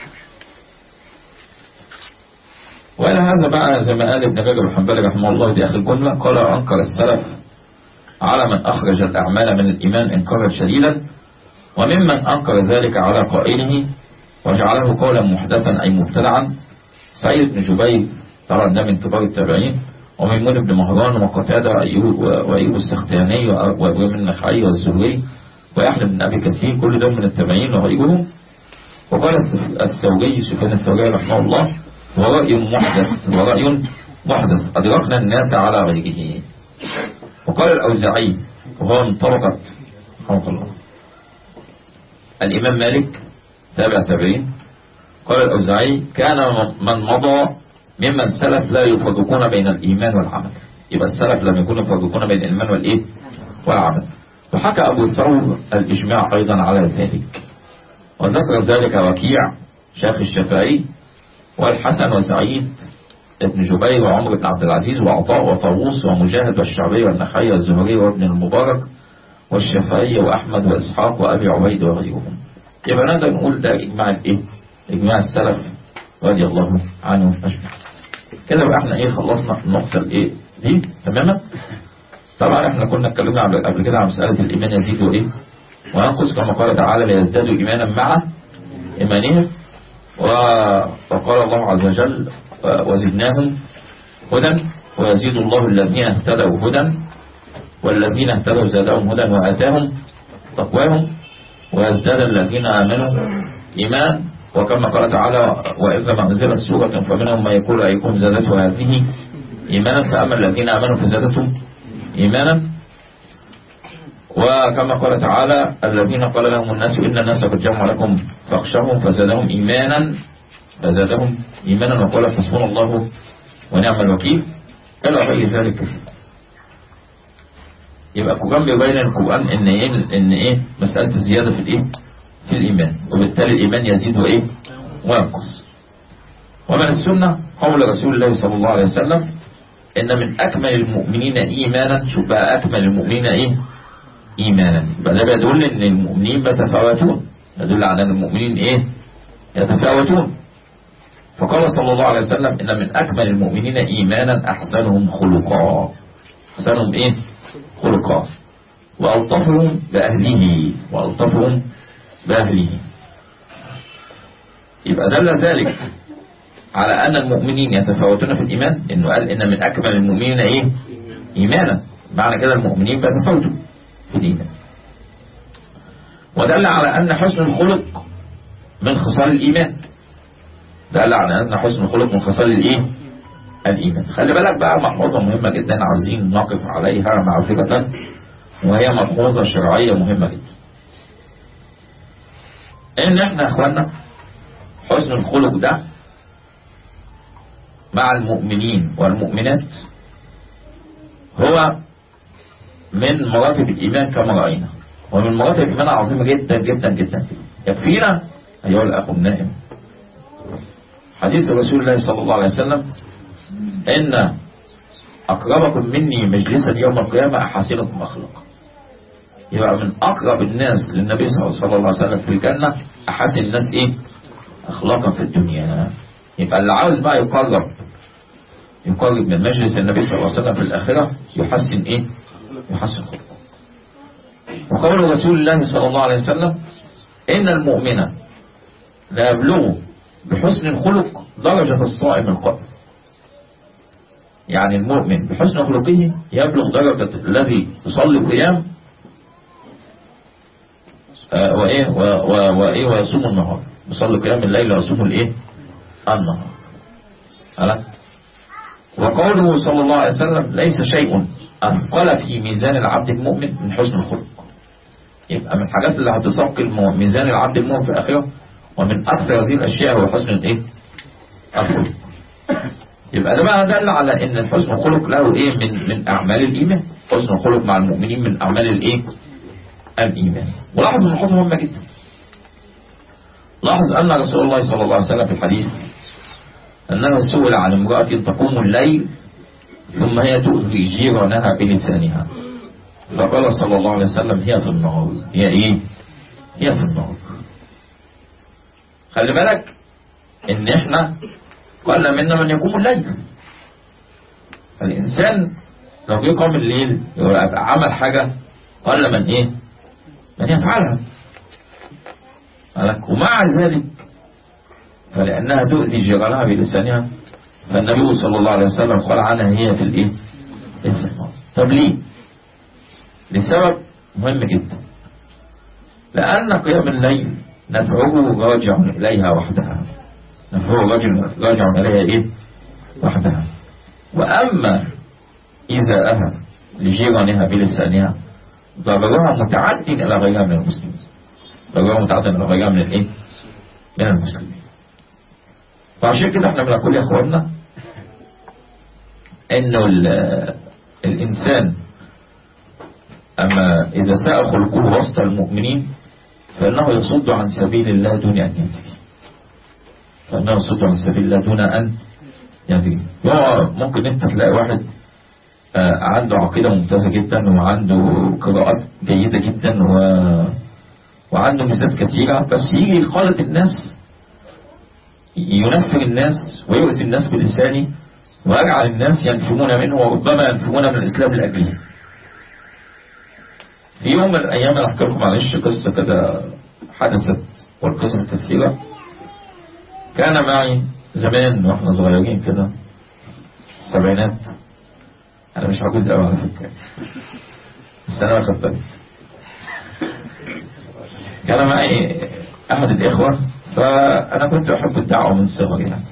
وإلى هذا بقى زي ما قال ابن رجب الحنبلي رحمه الله دي آخر جملة قال أنكر السلف على من أخرج الأعمال من الإيمان إنكارا شديدا وممن أنكر ذلك على قائله وجعله قولا محدثا أي مبتدعا سعيد بن جبير طبعا ده من كبار التابعين وميمون بن مهران وقتادة وأيوب السختياني وإبراهيم النخعي والزهري ويحيى بن أبي كثير كل دول من التابعين وغيرهم وقال الثوري سفيان الثوري رحمه الله ورأي محدث ورأي محدث أدركنا الناس على غيره وقال الأوزاعي وهو من طبقة رحمه الله الإمام مالك تابع تابعين قال الأوزاعي كان من مضى ممن سلف لا يفرقون بين الإيمان والعمل يبقى السلف لم يكونوا يفرقون بين الإيمان والإيه والعمل وحكى أبو ثور الإجماع أيضا على ذلك وذكر ذلك وكيع شيخ الشافعي والحسن وسعيد ابن جبير وعمر بن عبد العزيز وعطاء وطاووس ومجاهد والشعبي والنخعي والزهري وابن المبارك والشافعي وأحمد وإسحاق وأبي عبيد وغيرهم يبقى نقدر نقول ده إجماع الإيه؟ إجماع السلف رضي الله عنهم أجمعين كده بقى احنا إيه خلصنا النقطة الإيه دي تماما طبعا احنا كنا اتكلمنا قبل كده عن مسألة الإيمان يزيد وإيه وينقص كما قال تعالى ليزدادوا إيمانا مع إيمانهم وقال الله عز وجل وزدناهم هدى ويزيد الله الذين اهتدوا هدى والذين اهتدوا زادهم هدى وآتاهم تقواهم ويزداد الذين آمنوا إيمان وكما قال تعالى وإذا ما أنزلت سورة فمنهم ما يقول أيكم زادته هذه إيمانا فأما الذين آمنوا فزادتهم إيمانا وكما قال تعالى الذين قال لهم الناس إن الناس قد جمعوا لكم فاخشوهم فزادهم إيمانا فزادهم إيمانا وقال حسبنا الله ونعم الوكيل إلى غير ذلك كثير يبقى القرآن بيبين القرآن إن إيه إن إيه مسألة الزيادة في الإيه في الإيمان وبالتالي الإيمان يزيد وإيه وينقص ومن السنة قول رسول الله صلى الله عليه وسلم إن من أكمل المؤمنين إيمانا شوف بقى أكمل المؤمنين إيه إيمانا يبقى ده بيدل إن المؤمنين يتفاوتون يدل على أن المؤمنين إيه يتفاوتون فقال صلى الله عليه وسلم إن من أكمل المؤمنين إيمانا أحسنهم خلقا أحسنهم إيه خلقا وألطفهم بأهله وألطفهم بأهله يبقى دل ذلك على أن المؤمنين يتفاوتون في الإيمان إنه قال إن من أكمل المؤمنين إيه إيمانا معنى كده المؤمنين بيتفاوتوا في الإيمان ودل على أن حسن الخلق من خصال الإيمان دل على أن حسن الخلق من خصال الإيه الإيمان خلي بالك بقى ملحوظة مهمة جدا عاوزين نقف عليها معرفة وهي ملحوظة شرعية مهمة جدا إن إحنا يا إخوانا حسن الخلق ده مع المؤمنين والمؤمنات هو من مراتب الإيمان كما رأينا ومن مراتب الإيمان عظيمة جدا جدا جدا يكفينا أيها الأخ النائم حديث رسول الله صلى الله عليه وسلم إن أقربكم مني مجلسا يوم القيامة أحاسنكم أخلاقا يبقى من أقرب الناس للنبي صلى الله عليه وسلم في الجنة أحسن الناس إيه أخلاقا في الدنيا يبقى اللي عاوز بقى يقرب يقرب من مجلس النبي صلى الله عليه وسلم في الآخرة يحسن إيه يحسن خلقه وقول رسول الله صلى الله عليه وسلم إن المؤمن لا يبلغ بحسن الخلق درجة الصائم القائم يعني المؤمن بحسن خلقه يبلغ درجة الذي يصلي قيام آه وإيه وإيه ويصوم النهار يصلي قيام الليل ويصوم الإيه النهار ألا وقوله صلى الله عليه وسلم ليس شيء أثقل في ميزان العبد المؤمن من حسن الخلق يبقى من الحاجات اللي هتثقل ميزان العبد المؤمن في الآخرة ومن أكثر هذه الأشياء هو حسن الإيه الخلق يبقى ده بقى دل على ان حسن الخلق له ايه من من اعمال الايمان حسن الخلق مع المؤمنين من اعمال الايه الايمان ولاحظ ملاحظه مهمه جدا لاحظ ان رسول الله صلى الله عليه وسلم في الحديث انه سئل عن امراه تقوم الليل ثم هي تؤذي جيرانها بلسانها فقال صلى الله عليه وسلم هي في النار هي ايه هي في النار خلي بالك ان احنا قال منا من يقوم الليل الإنسان لو جه قام الليل يبقى عمل حاجة قال من إيه من يفعلها ومع ذلك فلأنها تؤذي جيرانها بلسانها فالنبي صلى الله عليه وسلم قال عنها هي في الإيه في النار طب ليه لسبب مهم جدا لأن قيام الليل نفعه راجع إليها وحدها نفعه رجل راجع إليها إيه وحدها وأما إذا أها لجيرانها بلسانها ضررها متعد إلى غيرها من المسلمين ضررها متعد إلى غيرها من الإيه من المسلمين فعشان كده احنا بنقول يا اخواننا انه الانسان اما اذا ساء خلقه وسط المؤمنين فانه يصد عن سبيل الله دون ان يهتدي فانه يصد عن سبيل الله دون ان يعني هو ممكن انت تلاقي واحد آه، عنده عقيدة ممتازة جدا وعنده قراءات جيدة جدا و... وعنده ميزات كثيرة بس يجي يخالط الناس ينفر الناس ويؤذي الناس بلسانه ويجعل الناس ينفرون منه وربما ينفرون من الإسلام لأجله في يوم من الأيام أنا أحكي لكم معلش قصة كده حدثت والقصص كثيرة كان معي زمان واحنا صغيرين كده السبعينات انا مش عجوز قوي على فكره بس انا واخد بالي كان معي احد الاخوه فانا كنت احب الدعوه من صغري يعني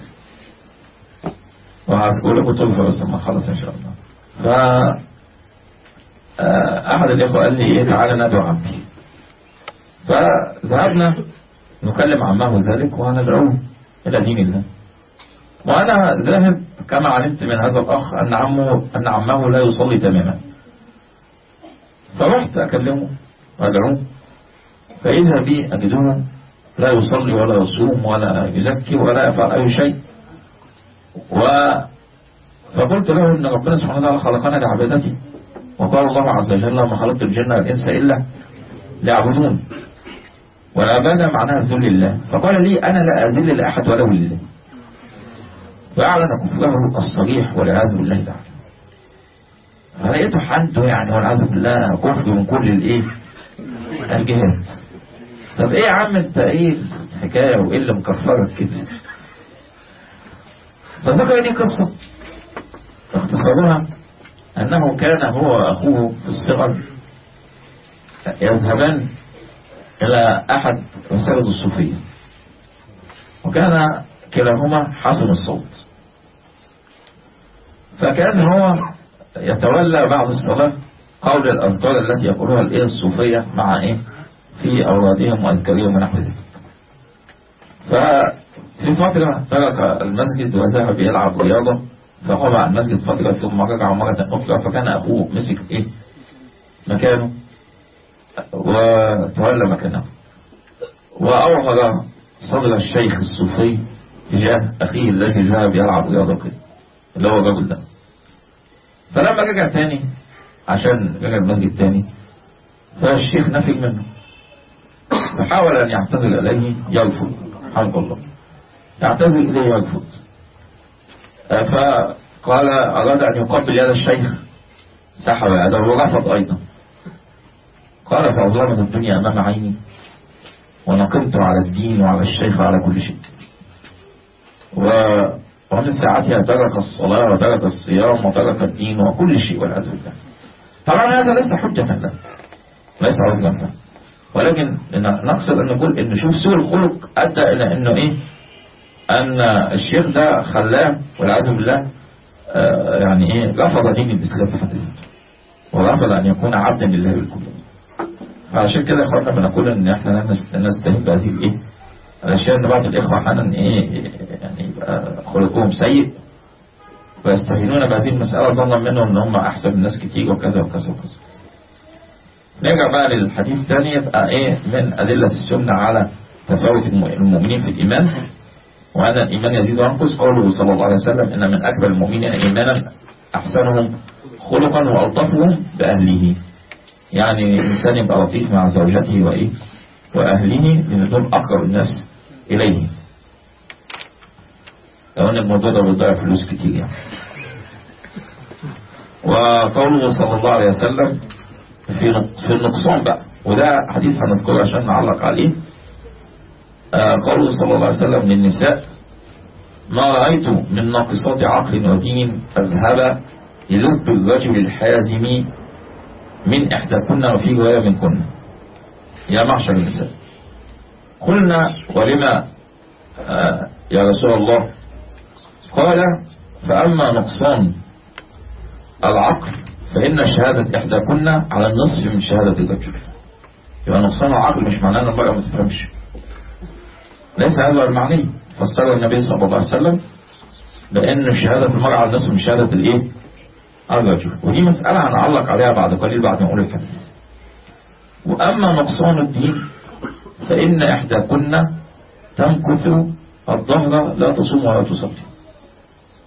وهذكر لكم طرفه بس ما خلص ان شاء الله ف آه، احد الاخوه قال لي ايه تعالى ندعو عمي فذهبنا نكلم عمه ذلك وندعوه الى دين الله وأنا ذاهب كما علمت من هذا الأخ أن عمه أن عمه لا يصلي تماما فرحت أكلمه وأدعوه فإذا بي أجده لا يصلي ولا يصوم ولا يزكي ولا يفعل أي شيء و فقلت له أن ربنا سبحانه وتعالى خلقنا لعبادته وقال الله عز وجل ما خلقت الجنة والإنس إلا ليعبدون والعبادة معناها الذل لله فقال لي أنا لا أذل لأحد ولا لله فأعلن كفره الصريح والعياذ بالله تعالى فرأيته عنده يعني والعياذ بالله كفر من كل الايه الجهات طب ايه يا عم انت ايه الحكاية وايه اللي مكفرك كده فذكر لي قصة اختصارها انه كان هو واخوه في الصغر يذهبان الى احد مساجد الصوفية وكان كلاهما حسن الصوت فكان هو يتولى بعد الصلاة قول الأذكار التي يقولها الإيه الصوفية مع إيه في أورادهم وأذكارهم ونحو ذلك ففي فترة ترك المسجد وذهب يلعب رياضة فقام عن المسجد فترة ثم رجع مرة أخرى فكان أخوه مسك إيه مكانه وتولى مكانه وأوهر صدر الشيخ الصوفي تجاه أخيه الذي ذهب يلعب رياضة كده اللي هو الراجل ده فلما رجع تاني عشان رجع المسجد تاني فالشيخ نفي منه فحاول أن يعتذر إليه يرفض حرب الله يعتذر إليه يرفض فقال أراد أن يقبل يد الشيخ سحب يده ورفض أيضا قال فأظلمت الدنيا أمام عيني ونقمت على الدين وعلى الشيخ وعلى كل شيء و... ومن ساعتها ترك الصلاة وترك الصيام وترك الدين وكل شيء والعياذ بالله طبعا هذا ليس حجة له ليس عذرا له ولكن نقصد أن نقول أن شوف سوء الخلق أدى إلى أنه إيه أن الشيخ ده خلاه والعياذ بالله آه يعني إيه رفض دين الإسلام في حد ذاته ورفض أن يكون عبدا لله بالكل فعشان كده يا اخوانا بنقول ان احنا لا نستهين بهذه الايه الاشياء ان بعض الاخوه احيانا ايه يعني يبقى خلقهم سيء ويستهينون بهذه المساله ظنا منهم ان هم احسن الناس كتير وكذا وكذا وكذا نرجع بقى للحديث الثاني يبقى ايه من ادله السنه على تفاوت المؤمنين في الايمان وأن الإيمان يزيد وينقص قوله صلى الله عليه وسلم إن من أكبر المؤمنين إيمانا أحسنهم خلقا وألطفهم بأهله يعني الإنسان يبقى لطيف مع زوجته وإيه وأهله لأن دول أقرب الناس إليه لو أن الموضوع ده بيضيع فلوس كتير يعني وقوله صلى الله عليه وسلم في في النقصان بقى وده حديث هنذكره عشان نعلق عليه آه قوله صلى الله عليه وسلم للنساء ما رأيت من ناقصات عقل ودين أذهب للب الرجل الحازم من إحداكن وفي رواية منكن يا معشر النساء قلنا ولما آه يا رسول الله قال فأما نقصان العقل فإن شهادة إحداكن على النصف من شهادة الرجل يبقى نقصان العقل مش معناه أن المرأة ما تفهمش ليس هذا المعني فسر النبي صلى الله عليه وسلم بأن شهادة المرأة على النصف من شهادة الإيه الرجل ودي مسألة هنعلق عليها بعد قليل بعد ما أقول الحديث وأما نقصان الدين فإن إحداكن تمكث الظهر لا تصوم ولا تصلي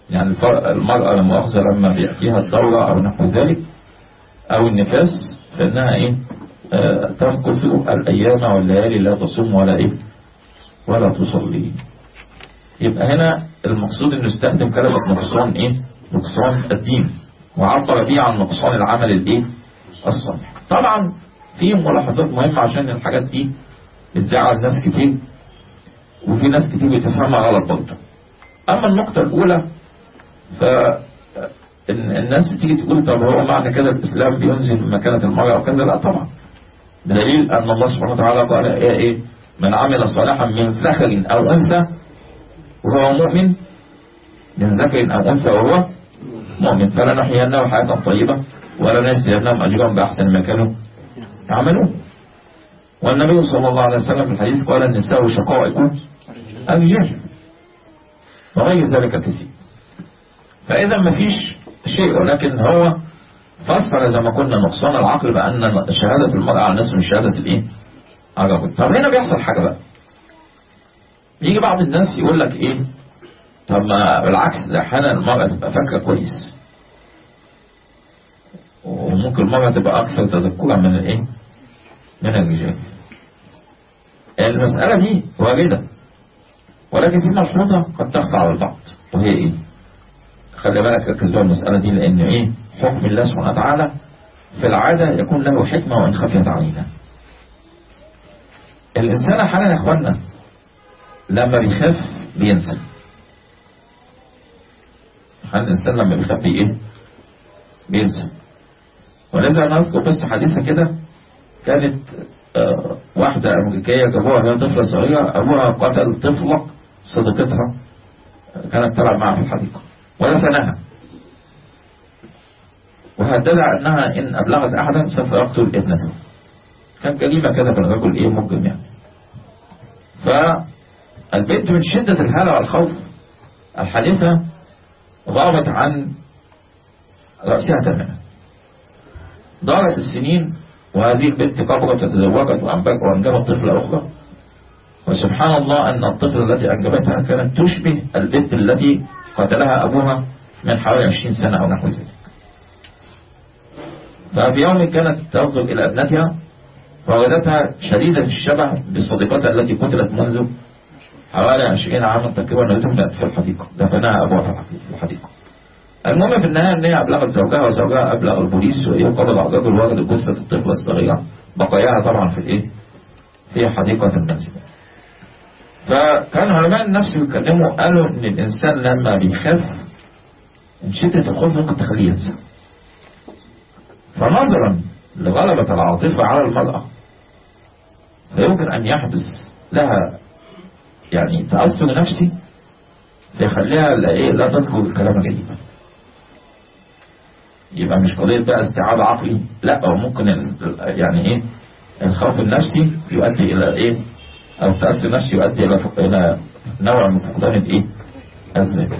يعني الفر- المرأة لما أخذ لما بيأتيها الدورة أو نحو ذلك أو النفاس فإنها إيه آه تمكث الأيام والليالي لا تصوم ولا إيه ولا تصلي يبقى هنا المقصود انه استخدم كلمة نقصان ايه نقصان الدين وعبر فيه عن نقصان العمل الايه الصالح طبعا في ملاحظات مهمة عشان الحاجات دي بتزعل ناس كتير وفي ناس كتير بتفهمها غلط برضه اما النقطة الاولى ف إن الناس بتيجي تقول طب هو معنى كده الاسلام بينزل من مكانة المرأة وكذا لا طبعا بدليل ان الله سبحانه وتعالى قال ايه ايه من عمل صالحا من ذكر او انثى وهو مؤمن من ذكر أو أنثى وهو مؤمن فلا نحيينه حياة طيبة ولا نجزينهم أجرهم بأحسن ما كانوا يعملون والنبي صلى الله عليه وسلم في الحديث قال النساء شقائق الرجال وغير ذلك كثير فإذا ما فيش شيء ولكن هو فسر زي ما قلنا نقصان العقل بأن شهادة المرأة على الناس من شهادة الإيه؟ على الرجل طب هنا بيحصل حاجة بقى يجي بعض الناس يقول لك ايه طب ما بالعكس ده احيانا المرأة تبقى فاكرة كويس وممكن المرأة تبقى أكثر تذكرا من الايه من الرجال المسألة دي واردة ولكن في ملحوظة قد تخفى على البعض وهي ايه خلي بالك ركز بقى المسألة دي لأن ايه حكم الله سبحانه وتعالى في العادة يكون له حكمة وإن خفيت علينا الإنسان أحيانا يا إخوانا لما بيخاف بينسى هل الإنسان لما بيخاف بي إيه بينسى ولذا أنا أذكر بس حديثة كده كانت آه واحدة أمريكية جابوها وهي طفلة صغيرة أبوها قتل طفلة صديقتها كانت تلعب معها في الحديقة ودفنها وهددها أنها إن أبلغت أحدا سوف يقتل ابنته كان جريمة كده كان الرجل إيه مجرم يعني فالبنت من شدة الهلع والخوف الحادثة غابت عن رأسها تماما دارت السنين وهذه البنت كبرت وتزوجت وأنجبت طفلة أخرى وسبحان الله أن الطفلة التي أنجبتها كانت تشبه البنت التي قتلها أبوها من حوالي 20 سنة أو نحو ذلك ففي يوم كانت تنظر إلى ابنتها ووجدتها شديدة الشبه بصديقتها التي قتلت منذ حوالي 20 عاما تقريبا دفنت في الحديقة دفنها أبوها في الحديقة المهم في النهاية أن هي أبلغت زوجها وزوجها أبلغ البوليس وإيه وقبض على الرجل وجد جثة الطفلة الصغيرة بقاياها طبعا في الإيه في حديقة المنزل فكان علماء النفس بيتكلموا قالوا ان الانسان لما بيخاف من شدة الخوف ممكن تخليه ينسى فنظرا لغلبة العاطفة على المرأة فيمكن ان يحدث لها يعني تأثر نفسي فيخليها لا, إيه لا تذكر الكلام الجديد يبقى مش قضية بقى استيعاب عقلي لا هو ممكن يعني ايه الخوف النفسي يؤدي الى ايه او التأثر النفسي يؤدي الى الى نوع من فقدان الايه الذاكرة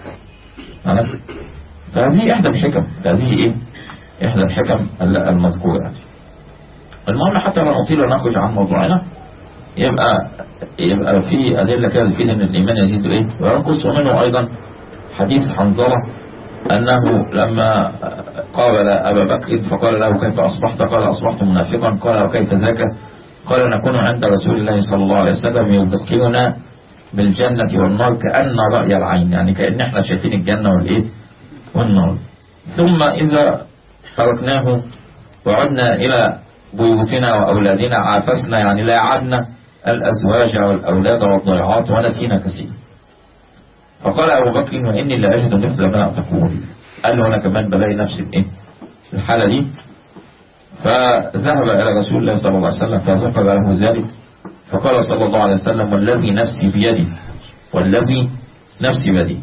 فهذه احدى الحكم هذه ايه احدى الحكم المذكورة يعني المهم حتى لو نطيل ونخرج عن موضوعنا يبقى يبقى في أدلة كده تفيد ان الإيمان يزيد ايه وينقص ومنه أيضا حديث حنظلة أنه لما قابل أبا بكر فقال له كيف أصبحت قال أصبحت منافقا قال وكيف ذاك قال نكون عند رسول الله صلى الله عليه وسلم يذكرنا بالجنة والنار كأن رأي العين يعني كأن احنا شايفين الجنة والإيه والنار ثم إذا تركناه وعدنا إلى بيوتنا وأولادنا عافسنا يعني لا عدنا الأزواج والأولاد والضيعات ونسينا كثيرا فقال أبو بكر وإني لا أجد مثل ما تقول قال له أنا كمان بلاقي نفسي بإيه الحالة دي فذهب إلى رسول الله صلى الله عليه وسلم فذكر له ذلك فقال صلى الله عليه وسلم والذي نفسي بيدي والذي نفسي بيدي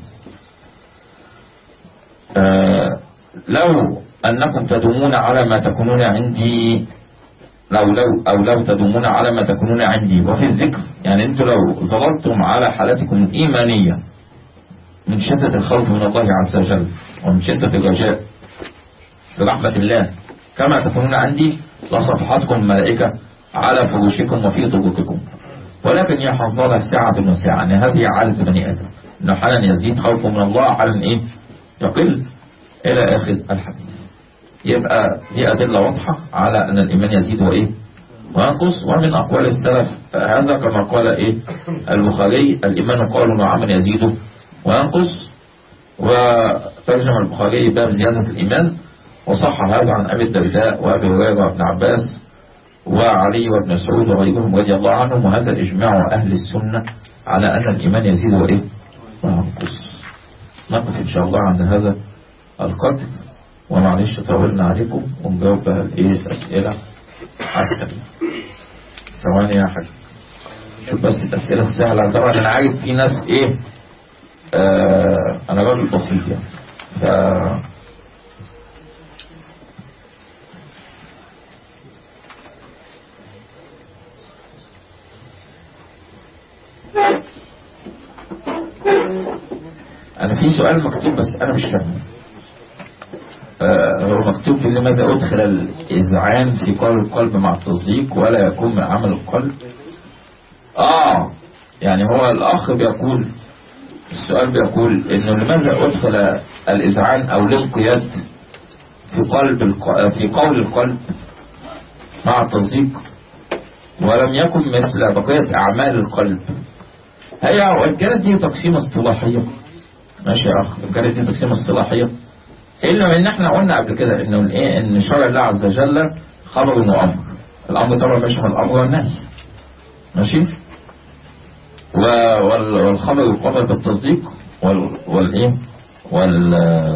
آه لو أنكم تدومون على ما تكونون عندي لو لو أو لو تدومون على ما تكونون عندي وفي الذكر يعني أنتم لو ظللتم على حالتكم الإيمانية من شدة الخوف من الله عز وجل ومن شدة الرجاء برحمة الله كما تكونون عندي لصفحتكم الملائكة على فروشكم وفي طرقكم ولكن يا حنظلة ساعة وساعة يعني هذه عادة بني آدم انه حالا يزيد خوفه من الله حالا ايه يقل الى اخر الحديث يبقى دي ادله واضحه على ان الايمان يزيد وايه وينقص ومن اقوال السلف هذا كما قال ايه البخاري الايمان قول وعمل يزيد وينقص وترجم البخاري باب زياده الايمان وصح هذا عن ابي الدرداء وابي هريره وابن عباس وعلي وابن مسعود وغيرهم رضي الله عنهم وهذا اجماع اهل السنه على ان الايمان يزيد وايه وينقص نقف ان شاء الله عند هذا القدر ومعلش طولنا عليكم ونجاوب بقى الايه الاسئله حسن ثواني يا حاج شوف بس الاسئله السهله طبعا انا عارف في ناس ايه آه انا راجل بسيط يعني ف انا في سؤال مكتوب بس انا مش فاهمه آه، هو مكتوب في لماذا أدخل الإذعان في قول القلب مع التصديق ولا يكون من عمل القلب آه يعني هو الأخ بيقول السؤال بيقول إنه لماذا أدخل الإذعان أو الانقياد في قلب الق... في قول القلب مع التصديق ولم يكن مثل بقية أعمال القلب هي وإن كانت دي تقسيمة اصطلاحية ماشي يا أخ إن كانت دي تقسيمة اصطلاحية الا ان احنا قلنا قبل كده انه الايه ان شرع الله عز وجل خبر وامر الامر طبعا بيشمل الامر والنهي ماشي و- وال- والخبر يقابل بالتصديق وال والايه وال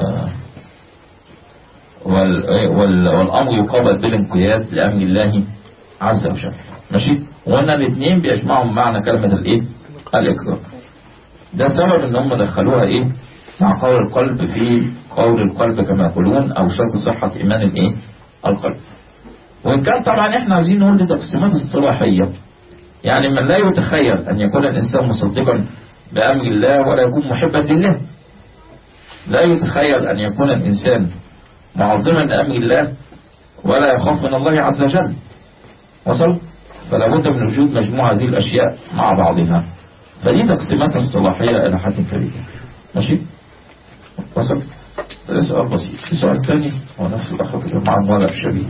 وال وال والامر يقابل بالانقياد لامر الله عز وجل ماشي وقلنا الاثنين بيجمعوا معنى كلمه الايه الاقرار ده سبب ان هم دخلوها ايه مع قول القلب في قول القلب كما يقولون او شرط صحة ايمان الايه القلب وان كان طبعا احنا عايزين نقول دي تقسيمات اصطلاحية يعني من لا يتخيل ان يكون الانسان مصدقا بامر الله ولا يكون محبا لله لا يتخيل ان يكون الانسان معظما لامر الله ولا يخاف من الله عز وجل وصل فلا بد من وجود مجموعة هذه الاشياء مع بعضها فدي تقسيمات اصطلاحية الى حد كبير ماشي وصل ده سؤال بسيط في سؤال تاني هو نفس الأخ اللي مع المولى الشبيه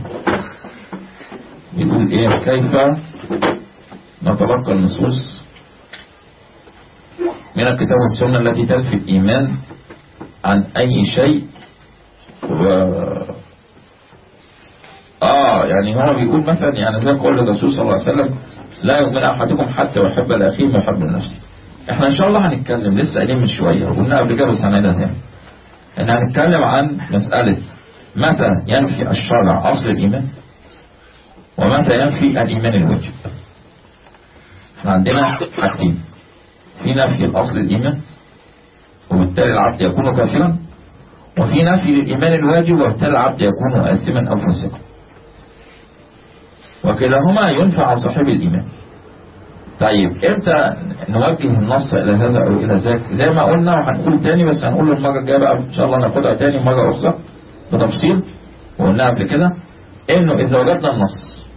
يقول إيه كيف نتلقى النصوص من الكتاب والسنة التي تنفي الإيمان عن أي شيء و آه يعني هو بيقول مثلا يعني زي قول الرسول صلى الله عليه وسلم لا يؤمن أحدكم حتى يحب لأخيه ما يحب لنفسه احنا ان شاء الله هنتكلم لسه قايلين من شويه قلنا قبل كده بس هنعيدها تاني ان هنتكلم عن مساله متى ينفي الشرع اصل الايمان ومتى ينفي الايمان الواجب احنا عندنا حاجتين في نفي الاصل الايمان وبالتالي العبد يكون كافرا وفي نفي للايمان الواجب وبالتالي العبد يكون اثما او فاسقا وكلاهما ينفع عن صاحب الايمان طيب امتى نوجه النص الى هذا او الى ذاك زي ما قلنا وهنقول تاني بس هنقول المره الجايه بقى ان شاء الله ناخدها تاني مره اخرى بتفصيل وقلنا قبل كده انه اذا وجدنا النص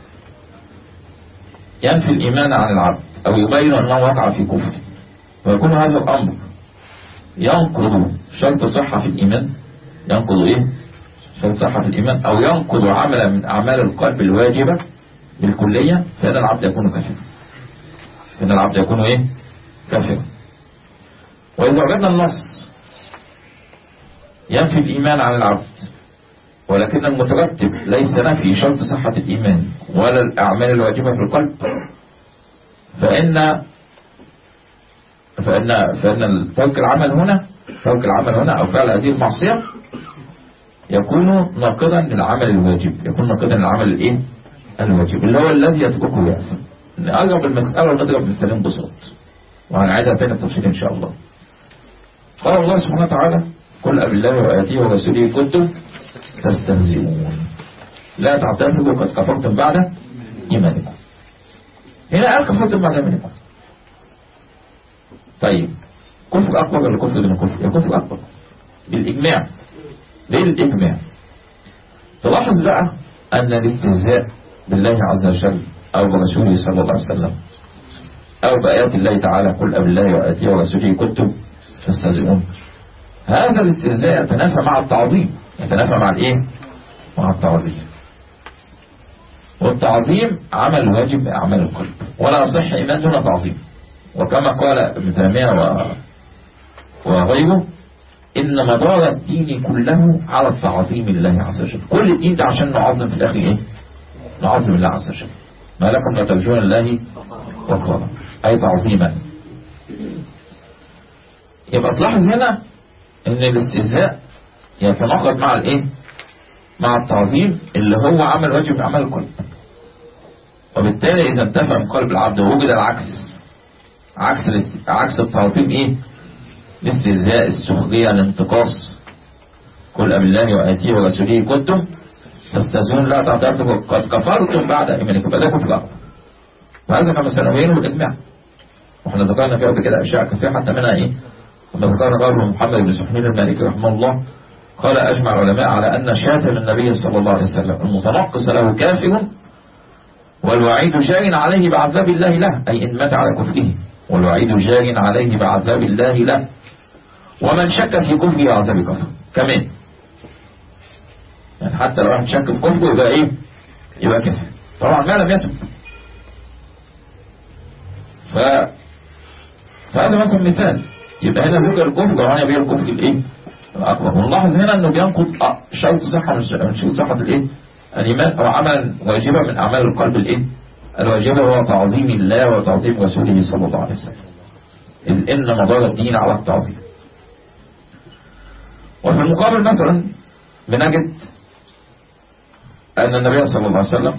ينفي الايمان عن العبد او يبين انه وقع في كفر ويكون هذا الامر ينقض شرط صحه في الايمان ينقض ايه؟ شرط صحه في الايمان او ينقض عملا من اعمال القلب الواجبه بالكليه فهذا العبد يكون كافرا إن العبد يكون إيه كافرا وإذا وجدنا النص ينفي الإيمان عن العبد ولكن المترتب ليس نفي شرط صحة الإيمان ولا الأعمال الواجبة في القلب فإن فإن فإن ترك العمل هنا ترك العمل هنا أو فعل هذه المعصية يكون ناقضا للعمل الواجب يكون ناقضا للعمل الإيه الواجب اللي هو الذي يتركه يأسا نقرب المسألة ونضرب مثالين بسيط وهنعيدها تاني التفصيل إن شاء الله قال الله سبحانه وتعالى قل أبي الله وآياته ورسوله كنتم تستهزئون لا تعتذروا قد كفرتم بعد إيمانكم هنا قال كفرتم بعد إيمانكم طيب كفر أكبر ولا كفر دون كفر؟ يا كفر أكبر بالإجماع بالإجماع تلاحظ بقى أن الاستهزاء بالله عز وجل أو برسوله صلى الله عليه وسلم أو بآيات الله تعالى قل أب الله وآتيه ورسوله كنتم تستهزئون هذا الاستهزاء يتنافى مع التعظيم يتنافى مع الايه مع التعظيم والتعظيم عمل واجب من اعمال القلب ولا يصح ايمان دون تعظيم وكما قال ابن تيميه و... وغيره ان مدار الدين كله على التعظيم لله عز وجل كل الدين ده عشان نعظم في الاخر ايه نعظم الله عز وجل ما لكم لا ترجون الله وقارا اي تعظيما يبقى تلاحظ هنا ان الاستهزاء يتناقض مع الايه مع التعظيم اللي هو عمل واجب من اعمال القلب وبالتالي اذا انتفى من قلب العبد ووجد العكس عكس الاست- عكس التعظيم ايه الاستهزاء السخرية الانتقاص قل أب الله وآتيه ورسوله كنتم تستهزئون لا تعترفوا قد كفرتم بعد إيمانكم بل كفر أكبر وهذا كما سنبينه بالإجماع واحنا ذكرنا فيها قبل كده أشياء كثيرة حتى منها إيه لما ذكرنا قول محمد بن سحنين المالكي رحمه الله قال أجمع العلماء على أن شاتم النبي صلى الله عليه وسلم المتنقص له كافر والوعيد جار عليه بعذاب الله له أي إن مات على كفره والوعيد جار عليه بعذاب الله له ومن شك في كفره عذاب كفر كمان يعني حتى لو واحد شك في كفره يبقى ايه يبقى كفر طبعا ما لم يتب ف فهذا مثلا مثال يبقى هنا ذكر الكفر وهنا بيه الكفر الايه الاكبر ونلاحظ هنا انه بينقض شرط صحه من من شروط صحه الايه الايمان او عملا واجبا من اعمال القلب الايه الواجبه هو تعظيم الله وتعظيم رسوله صلى الله عليه وسلم اذ ان مدار الدين على التعظيم وفي المقابل مثلا بنجد أن النبي صلى الله عليه وسلم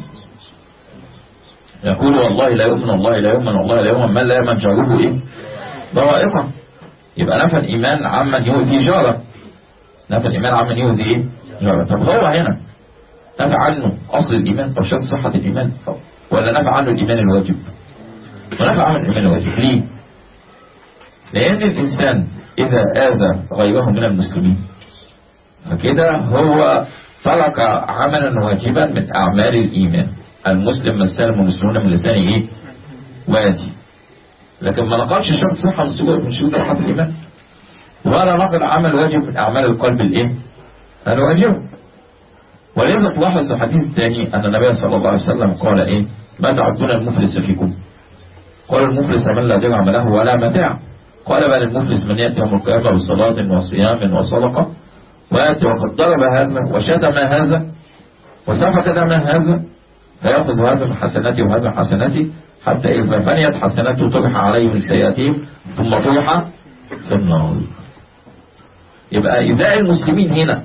يقول والله لا يؤمن الله لا يؤمن الله لا يؤمن من لا يؤمن جاره إيه ضوائقا يبقى نفى الإيمان عمن يؤذي جاره نفى الإيمان عمن يؤذي إيه جاره طب هو هنا نفى عنه أصل الإيمان أو شرط صحة الإيمان ولا نفى عنه الإيمان الواجب ونفى عنه الإيمان الواجب ليه لأن الإنسان إذا آذى غيره من المسلمين فكده هو ترك عملا واجبا من أعمال الإيمان المسلم من سلم المسلمون من لسانه إيه؟ وادي لكن ما نقلش شرط صحة من شروط من شروط صحة الإيمان ولا نقل عمل واجب من أعمال القلب الإيه؟ الواجب ولذا تلاحظ في الحديث الثاني أن النبي صلى الله عليه وسلم قال إيه؟ ما تعدون المفلس فيكم؟ قال المفلس من لا درهم له ولا متاع قال بل المفلس من يأتي يوم القيامة بصلاة وصيام وصدقة ويأتي وقد ضرب هذا وشتم هذا وسفك دم هذا فيأخذ هذا من حسناته وهذا من حسناته حتى إذا فنيت حسناته طرح عليه من سيئاتهم ثم طرح في النار يبقى إيذاء المسلمين هنا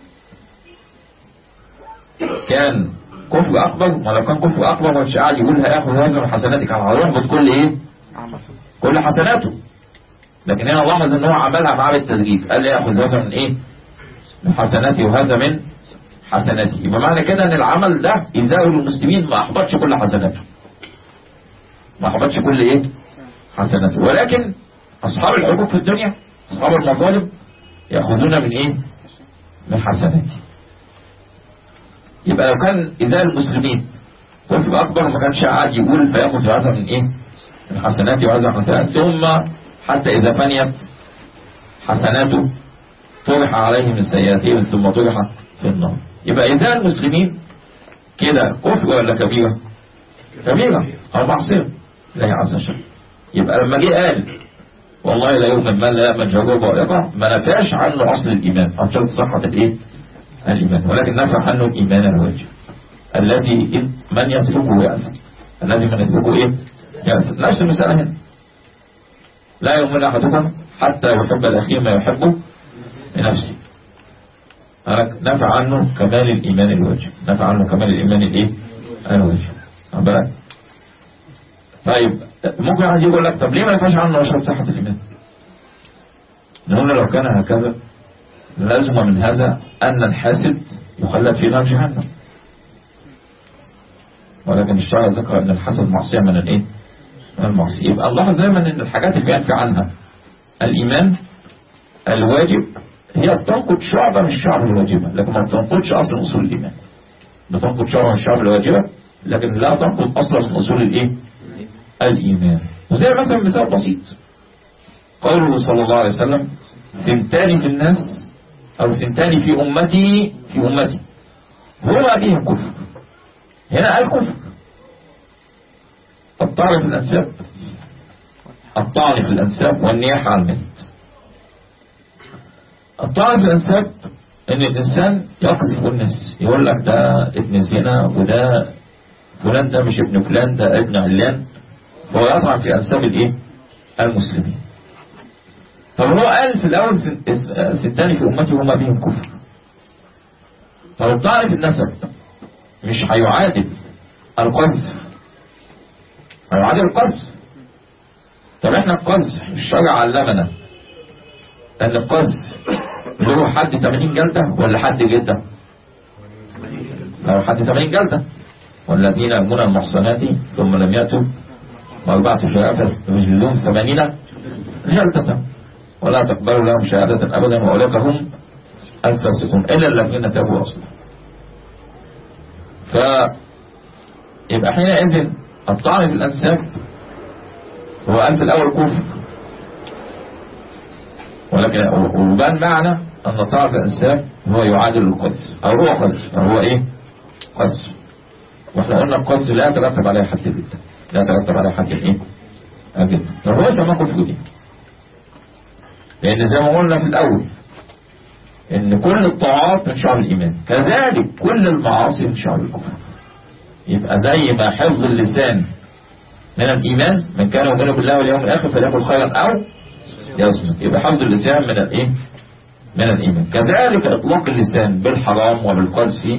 كان كفر أكبر ولو كان كفر أكبر مش قاعد يقول هياخذ هذا من حسناتك كان هيحبط كل إيه؟ كل حسناته لكن هنا لاحظ ان هو عملها معاه بالتدريج قال لي ياخذ هذا من ايه من حسناتي وهذا من حسناتي يبقى معنى كده ان العمل ده ايذاء للمسلمين ما احبطش كل حسناته ما احبطش كل ايه حسناته ولكن اصحاب الحقوق في الدنيا اصحاب المظالم ياخذون من ايه من حسناتي يبقى لو كان ايذاء المسلمين كفر اكبر ما كانش قاعد يقول فياخذ هذا من ايه من حسناتي وهذا من حسناتي ثم حتى إذا فنيت حسناته طرح عليه من سيئاتهم ثم طرح في النار يبقى إذا المسلمين كده كفر ولا كبيرة كبيرة أو معصية لا عز وجل يبقى لما جه قال والله لا يؤمن من لا يؤمن جاره ضائقة ما نفاش عنه أصل الإيمان أو شرط صحة الإيه الإيمان ولكن نفى عنه الإيمان الواجب الذي من يتركه يأسا الذي من يتركه إيه يأسا نفس المسألة هنا لا يؤمن أحدكم حتى يحب الأخير ما يحبه لنفسه نفع عنه كمال الإيمان الواجب نفع عنه كمال الإيمان الإيه الواجب بالك طيب ممكن واحد يقول لك طب ليه ما نفعش عنه شرط صحة الإيمان نقول لو كان هكذا لازم من هذا أن الحاسد يخلد في نار جهنم ولكن الشرع ذكر أن الحسد معصية من الإيه من المعصية يبقى الله دايما ان الحاجات اللي بينفي عنها الايمان الواجب هي بتنقض شعبة من الشعب الواجبة لكن ما بتنقضش اصل من اصول الايمان بتنقض شعبة من الشعب الواجبة لكن لا تنقض اصلا من اصول الايه الايمان وزي مثلا مثال بسيط قوله صلى الله عليه وسلم سنتان في الناس أو سنتان في أمتي في أمتي هو بهم كفر هنا قال كفر الطعن في الأنساب الطعن في الأنساب والنياحة على الميت الطعن في الأنساب ان الانسان يقذف الناس يقول لك ده ابن زنا وده فلان ده مش ابن فلان ده ابن علان فهو يطعن في انساب الايه المسلمين طب هو قال في الاول ستان في امتي هما بهم كفر طب تعرف النسب مش هيعادل القذف هيعادل القذف طب احنا القذف الشرع علمنا ان القذف اللي هو حد 80 جلدة ولا حد جدة لو حد 80 جلدة والذين يأمون المحصنات ثم لم يأتوا وأربعة شهادة فجلدهم ثمانين جلدة ولا تقبلوا لهم شهادة أبدا وأولئك هم الفاسقون إلا الذين تابوا أصلا ف يبقى حينئذ الطعن في الأنساب هو قال في الأول كفر ولكن وبان معنى أن طاعة الإنسان هو يعادل القدس أو هو قدس أو هو إيه قدس وإحنا قلنا القدس لا يترتب عليه حد جدا لا يترتب عليه حد إيه جدا طب هو سماه كفر دي لأن زي ما قلنا في الأول إن كل الطاعات من شعب الإيمان كذلك كل المعاصي من شعب الكفر يبقى زي ما حفظ اللسان من الإيمان من كان يؤمن بالله واليوم الآخر فليقل خيرا أو يصمت يبقى حفظ اللسان من الايه من الايمان كذلك اطلاق اللسان بالحرام وبالقذف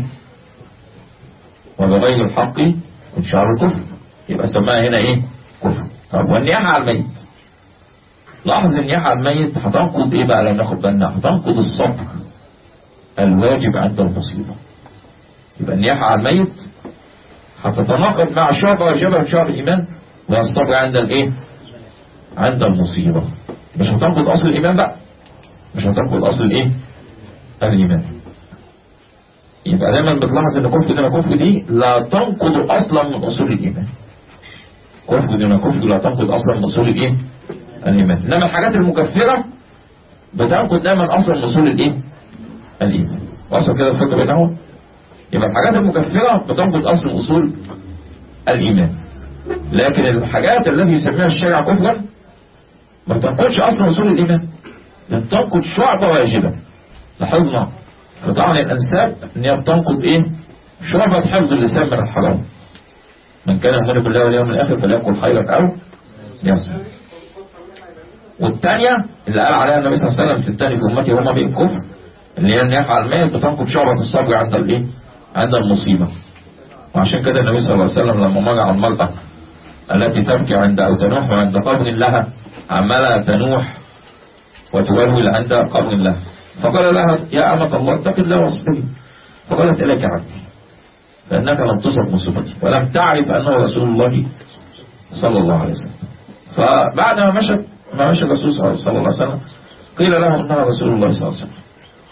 وبغير الحق من شعر الكفر يبقى سماها هنا ايه كفر طب والنياحة على الميت لاحظ النياحة على الميت هتنقض ايه بقى لو ناخد بالنا هتنقض الصبر الواجب عند المصيبة يبقى النياحة على الميت هتتناقض مع شعب واجبة من شعب الإيمان والصبر عند الايه عند المصيبة مش هتنقض اصل الايمان بقى مش هتنقض اصل الايه الايمان يبقى دايما بتلاحظ ان كفر دون كفر دي لا تنقض اصلا من اصول الايمان كفر دون كفر لا تنقض اصلا من اصول الايه الايمان انما الحاجات المكفره بتنقض دايما اصلا من اصول الايه الايمان وصل كده الفرق بينهم يبقى الحاجات المكفره بتنقض اصل من اصول الايمان لكن الحاجات التي يسميها الشرع كفرا ما بتنقضش اصلا اصول الايمان ده بتنقض شعبة واجبة لاحظنا في طعن الانساب ان هي بتنقض ايه شعبة حفظ اللسان من الحرام من كان يؤمن بالله واليوم الاخر فليقل خيرا او يصمت والثانية اللي قال عليها النبي صلى الله عليه وسلم الثاني في امتي هما بالكفر اللي هي النياحة على الميت بتنقض شعبة الصبر عند الايه عند المصيبة وعشان كده النبي صلى الله عليه وسلم لما مر على المرأة التي تبكي عند أو تنوح عند قبر لها عمالة تنوح وتولول عند قبر لها فقال لها يا أمة الله اتق الله واصبري فقالت إليك عبدي فإنك لم تصب مصيبتي ولم تعرف أنه رسول الله صلى الله عليه وسلم فبعد ما مشت ما مشى الرسول صلى الله عليه وسلم قيل له أنه رسول الله صلى الله عليه وسلم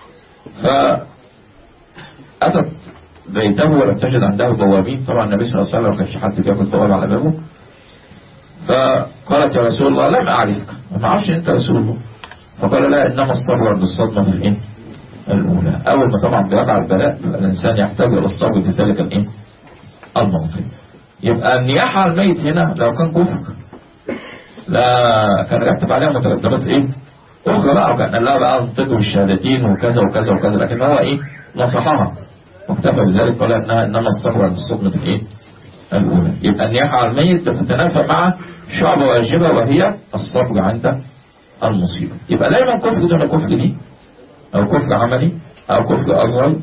فأتت بيته ولم تجد عنده بوابين طبعا النبي صلى الله عليه وسلم ما كانش حد بياخد بواب على بابه فقالت يا رسول الله لم أعرفك ما أعرفش أنت رسول الله فقال لا إنما الصبر عند الصدمة في الإيه الأولى أول ما طبعا بيقع البلاء الإنسان يحتاج إلى الصبر في ذلك الإيه الموطن يبقى النياحة على الميت هنا لو كان كفر لا كان يكتب عليها مترتبات إيه أخرى بقى وكان قال لها بقى انطقوا بالشهادتين وكذا وكذا وكذا لكن هو إيه نصحها واكتفى بذلك قال انها انما الصبر عند الصدمة الايه الاولى يبقى النياحة على الميت بتتنافى مع شعبة واجبة وهي الصبر عند المصيبة يبقى دايما كفر دون كفر دي او كفر عملي او كفر اصغر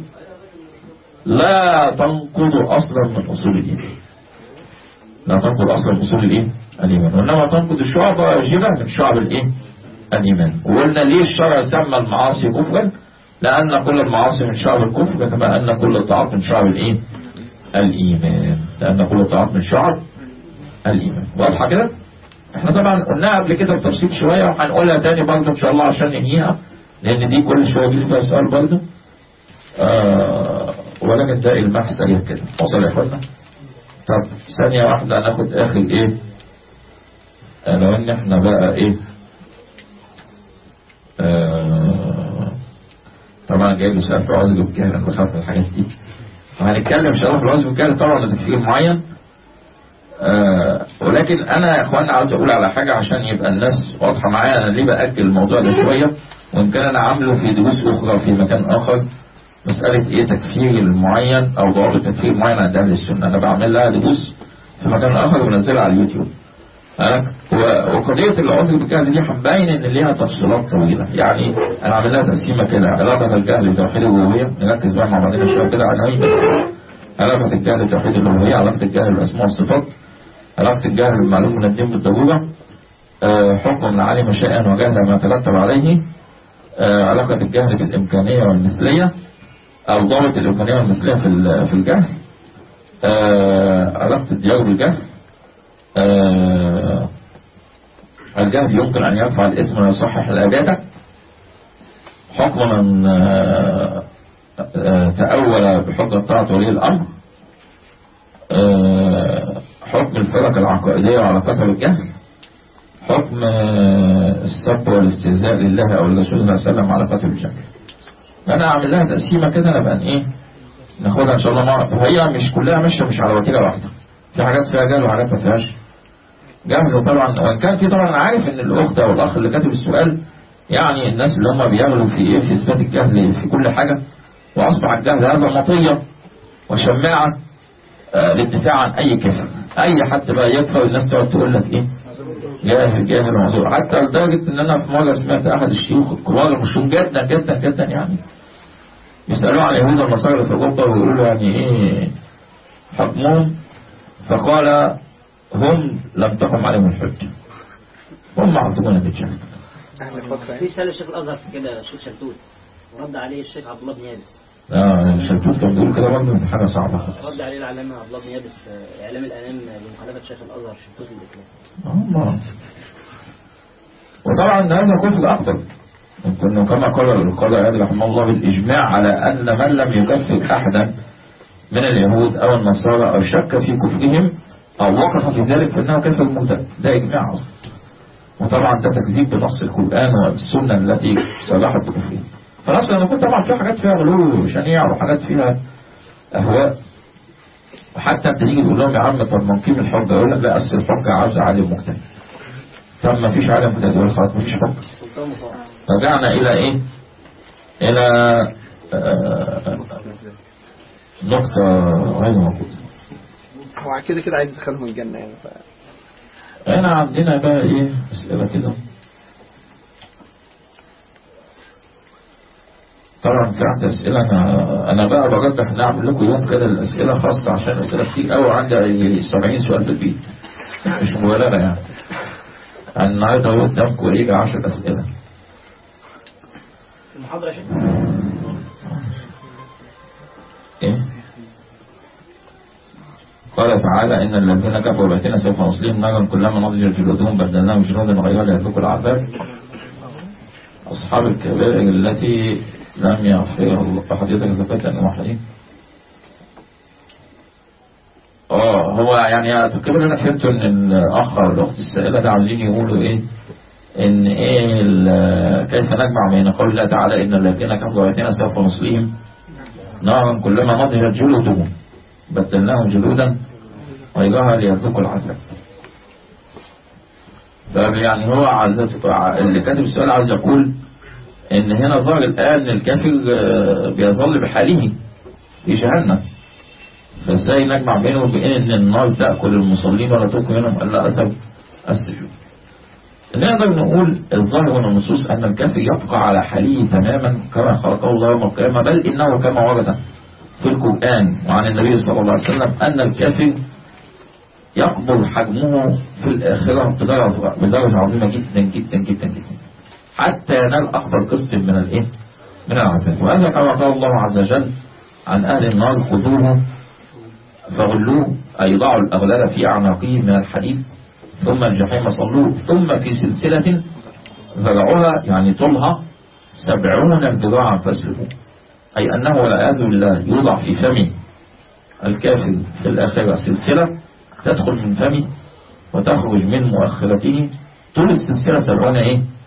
لا تنقض اصلا من اصول الايمان لا تنقض اصلا من اصول الايه الايمان وانما تنقض الشعبة واجبة من شعب الايه الايمان وقلنا ليه الشرع سمى المعاصي كفرا لأن كل المعاصي من شعب الكفر كما أن كل الطاعات من شعب الإيه؟ الإيمان لأن كل الطاعات من شعب الإيمان واضحة كده؟ احنا طبعا قلناها قبل كده بتفصيل شوية وهنقولها تاني برضه إن شاء الله عشان ننهيها لأن دي كل شوية يجي فيها سؤال برضه آه ولكن ده المح سريع كده وصل يا اخوانا طب ثانية واحدة ناخد آخر إيه؟ لو إن احنا بقى إيه؟ آه، طبعا جاي له سؤال في عزل والجهل انا بخاف من الحاجات دي وهنتكلم ان شاء الله في العزل والجهل طبعا لتكفير معين آه، ولكن انا يا اخوانا عايز اقول على حاجه عشان يبقى الناس واضحه معايا انا ليه باجل الموضوع ده شويه وان كان انا عامله في دروس اخرى في مكان اخر مساله ايه تكفير المعين او ضوابط تكفير معين عند اهل السنه انا بعمل لها دروس في مكان اخر وبنزلها على اليوتيوب أه؟ و- وقضيه العذر بالجهل دي هنبين ان ليها تفصيلات طويله يعني انا عامل لها تقسيمه كده علاقه الجهل بتوحيد الالوهيه نركز بقى مع بعضنا شويه كده عناوين بس علاقه الجهل بتوحيد الالوهيه علاقه الجهل بالاسماء والصفات علاقه الجهل بالمعلوم من الدين بالضروره آه، حكم من علم شيئا وجهل ما ترتب عليه آه، علاقة الجهل بالإمكانية والمثلية أو ضابط الإمكانية والمثلية في ال- في الجهل آه، علاقة الديار بالجهل آه، الجهل يمكن أن يرفع الإثم ويصحح العبادة حكم من آه، آه، تأول بحجة طاعة ولي الأمر آه، حكم الفرق العقائدية وعلاقتها بالجهل حكم آه، السب والاستهزاء لله او الرسول صلى الله عليه وسلم على قتل الجهل انا اعمل لها تقسيمه كده نبقى ايه ناخدها ان شاء الله مع وهي مش كلها ماشيه مش على وتيره واحده في حاجات فيها جهل وحاجات ما فيهاش جهل وطبعا وان كان في طبعا انا عارف ان الاخت او الاخ اللي كاتب السؤال يعني الناس اللي هم بيعملوا في ايه في اثبات الجهل في كل حاجه واصبح الجهل هذا مطيه وشماعه آه، للدفاع عن اي كفر اي حد بقى يكفر الناس تقعد تقول لك ايه جاهل جاهل معذور حتى لدرجة ان انا في مرة سمعت احد الشيوخ الكبار المشهور جدا جدا جدا يعني يسألوه عن اليهود والنصارى اللي في اوروبا ويقولوا له يعني ايه حكمهم فقال هم لم تقم عليهم الحجة هم معذورون بالجهل اهل فترة في سأل الشيخ الأزهر في كده الشيخ شلتوت ورد عليه الشيخ عبد الله بن يابس اه الشلتوت كان بيقول كده برضه دي حاجة صعبة خالص رد عليه العلامة عبد الله بن يابس آه، إعلام الأنام بمخالفة شيخ الأزهر شلتوت الإسلام الله وطبعا هذا كفر أكبر يمكن كما قال القاضي عياد رحمه الله بالإجماع على أن من لم يكفر أحدا من اليهود أو النصارى أو شك في كفرهم أو وقف في ذلك فإنه كفر مرتد ده إجماع أصلا وطبعا ده تكذيب بنص القرآن والسنة التي صلحت بكفرهم فنص أنا كنت طبعا في حاجات فيها غلو شنيع وحاجات فيها أهواء وحتى انت تيجي تقول لهم يا عم طب ما نقيم الحجه يقول لك لا اصل الحجه عاوزه عالم مجتهد طب ما فيش عالم مجتهد يقول خلاص ما فيش حجه سلطان مطاع رجعنا الى ايه الى آه، نقطة غير موجودة هو كده كده عايز يدخلهم الجنة يعني ف... هنا عندنا بقى ايه اسئلة كده طبعا في عندي اسئلة انا انا بقى برجح نعمل لكم يوم كده الاسئلة خاصة عشان اسئلة كتير قوي عندي 70 سؤال في البيت مش مبالغة يعني النهارده هو قدامكم يجي 10 اسئلة المحاضرة يا شيخ إيه؟ قال تعالى إن الذين كفروا بآياتنا سوف نصليهم نارا كلما نضجت جلودهم بدلناهم جلودا غيرها ليذوقوا العذاب أصحاب الكبائر التي لم يغفرها الله حضرتك ذكرت أن واحدين اه هو يعني تقريبا انا فهمت ان الاخ او الاخت السائله ده عاوزين يقولوا ايه ان ايه ال- كيف نجمع بين قول الله تعالى ان الذين كفروا بآياتنا سوف نصليهم نارا كلما نضجت جلودهم بدلناهم جلودا غيرها ليذوقوا العذاب فيعني هو عايز اللي كاتب السؤال عايز يقول ان هنا ظهر الآن ان الكافر آه، بيظل بحاله في جهنم فازاي نجمع بينه وبين ان النار تأكل المصلين ولا تأكل منهم الا اثر السجود نقدر نقول الظاهر من النصوص أن الكافر يبقى على حاله تماما كما خلقه الله يوم القيامة بل إنه كما ورد في القرآن وعن النبي صلى الله عليه وسلم أن الكافر يكبر حجمه في الآخرة بدرجة بدرجة عظيمة جدا جدا جدا جدا حتى ينال أكبر قسط من الإيه؟ من العذاب وهذا كما قال الله عز وجل عن أهل النار خذوه فغلوه أي ضعوا الأغلال في أعناقهم من الحديد ثم الجحيم صلوه ثم في سلسلة ذرعها يعني طولها سبعون ذراعا فاسلكوه أي أنه والعياذ بالله يوضع في فم الكافر في الآخرة سلسلة تدخل من فمه وتخرج من مؤخرته طول السلسلة سبعون إيه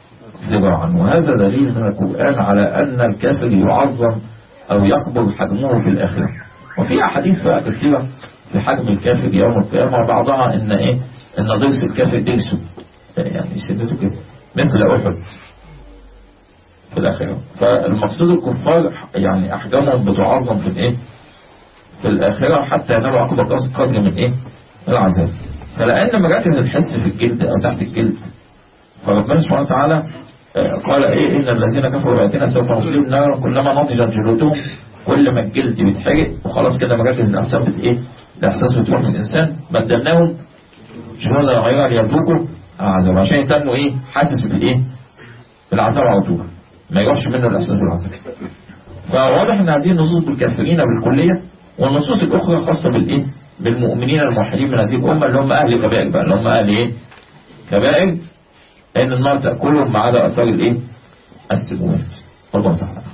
ذراعا وهذا دليل من القرآن على أن الكافر يعظم أو يكبر حجمه في الآخرة وفي أحاديث بقى كثيرة في حجم الكافر يوم القيامة بعضها إن إيه إن ضرس الكافر درسه يعني سنته كده مثل أحد في الآخرة فالمقصود الكفار يعني أحجامهم بتعظم في الإيه في الآخرة حتى ينالوا أكبر قدر من إيه من العذاب فلأن مراكز الحس في الجلد أو تحت الجلد فربنا سبحانه وتعالى آه، قال إيه إن الذين كفروا بآياتنا سوف نصليهم نارا كلما نضجت جلودهم كل ما الجلد بيتحرق وخلاص كده مراكز الإحساس بت إيه الإحساس بتروح من الإنسان بدلناهم جلودا غيرها ليذوقوا العذاب عشان يتنوا إيه حاسس بالإيه بالعذاب على طول ما يروحش منه الإحساس بالعذاب فواضح ان هذه النصوص بالكافرين بالكلية والنصوص الأخرى خاصة بالإيه بالمؤمنين الموحدين من هذه الأمة اللي هم أهل كبائر بقى اللي هم أهل إيه كبائر لأن النار تأكلهم ما عدا أثار الإيه السجود والله تعالى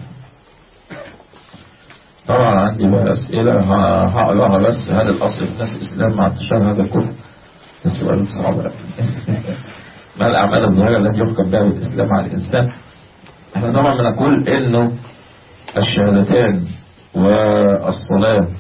طبعا عندي بقى أسئلة ه- هقراها بس هل الأصل في الناس الإسلام مع انتشار هذا الكفر ده سؤال صعب أوي. ما الأعمال الظاهرة التي يحكم بها بالإسلام على الإنسان احنا طبعا بنقول إنه الشهادتان والصلاة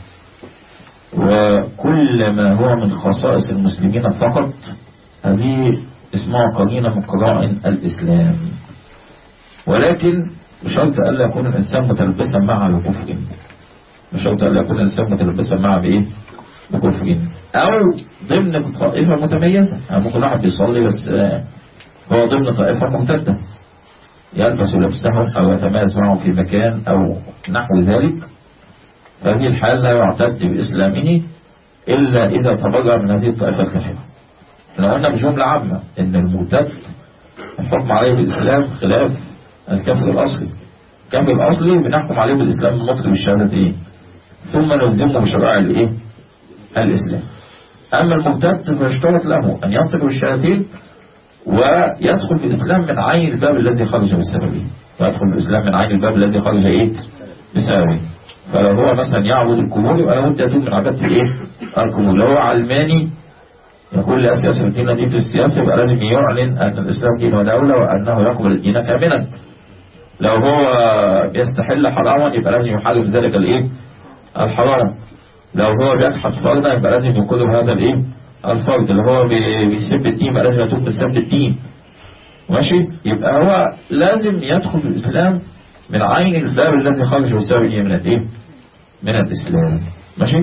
وكل ما هو من خصائص المسلمين فقط هذه اسمها قرينة من قرائن الإسلام ولكن بشرط ألا يكون الإنسان متلبسا معها بكفر بشرط ألا يكون الإنسان متلبسا معها بإيه بكفر أو ضمن طائفة متميزة يعني ممكن واحد بيصلي بس آه، هو ضمن طائفة مرتدة يلبس لبسهم أو يتميز معهم في مكان أو نحو ذلك فهذه الحال لا يعتد بإسلامه إلا إذا تبرع من هذه الطائفة الكافرة احنا قلنا بجملة عامة إن المرتد الحكم عليه بالإسلام خلاف الكافر الأصلي الكافر الأصلي بنحكم عليه بالإسلام المطلق بالشهادتين ثم نلزمه بشرائع الإيه؟ الإسلام أما المرتد فيشترط له أن ينطق بالشهادتين ويدخل في الإسلام من عين الباب الذي خرج بسببه ويدخل في الإسلام من عين الباب الذي خرج إيه بسببه فلو هو مثلا يعبد الكبور يبقى لابد يتوب من عبادة الإيه الكبور لو هو علماني يقول لا سياسة في الدين دين في السياسة يبقى لازم يعلن أن الإسلام دين ودولة وأنه يقبل الدين كاملا لو هو بيستحل حراما يبقى لازم يحارب ذلك الإيه الحرام لو هو بيجحد فرضا يبقى لازم ينقذ هذا الإيه الفرد اللي هو بي- بيسب الدين يبقى لازم يتوب من سب الدين ماشي يبقى هو لازم يدخل في الإسلام من عين الباب الذي خرج بسبب إيه من الإيه من الإسلام ماشي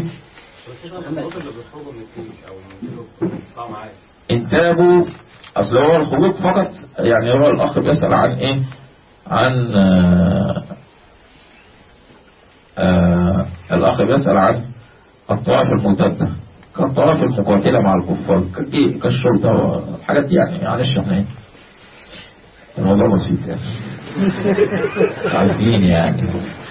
انتابوا اصل هو الخروج فقط يعني هو الاخ بيسأل عن ايه عن آه آه الاخ بيسأل عن الطوائف المرتدة كالطوائف المقاتلة مع الكفار كالجي- كالشرطة والحاجات دي يعني معلش احنا ايه الموضوع بسيط يعني عارفين يعني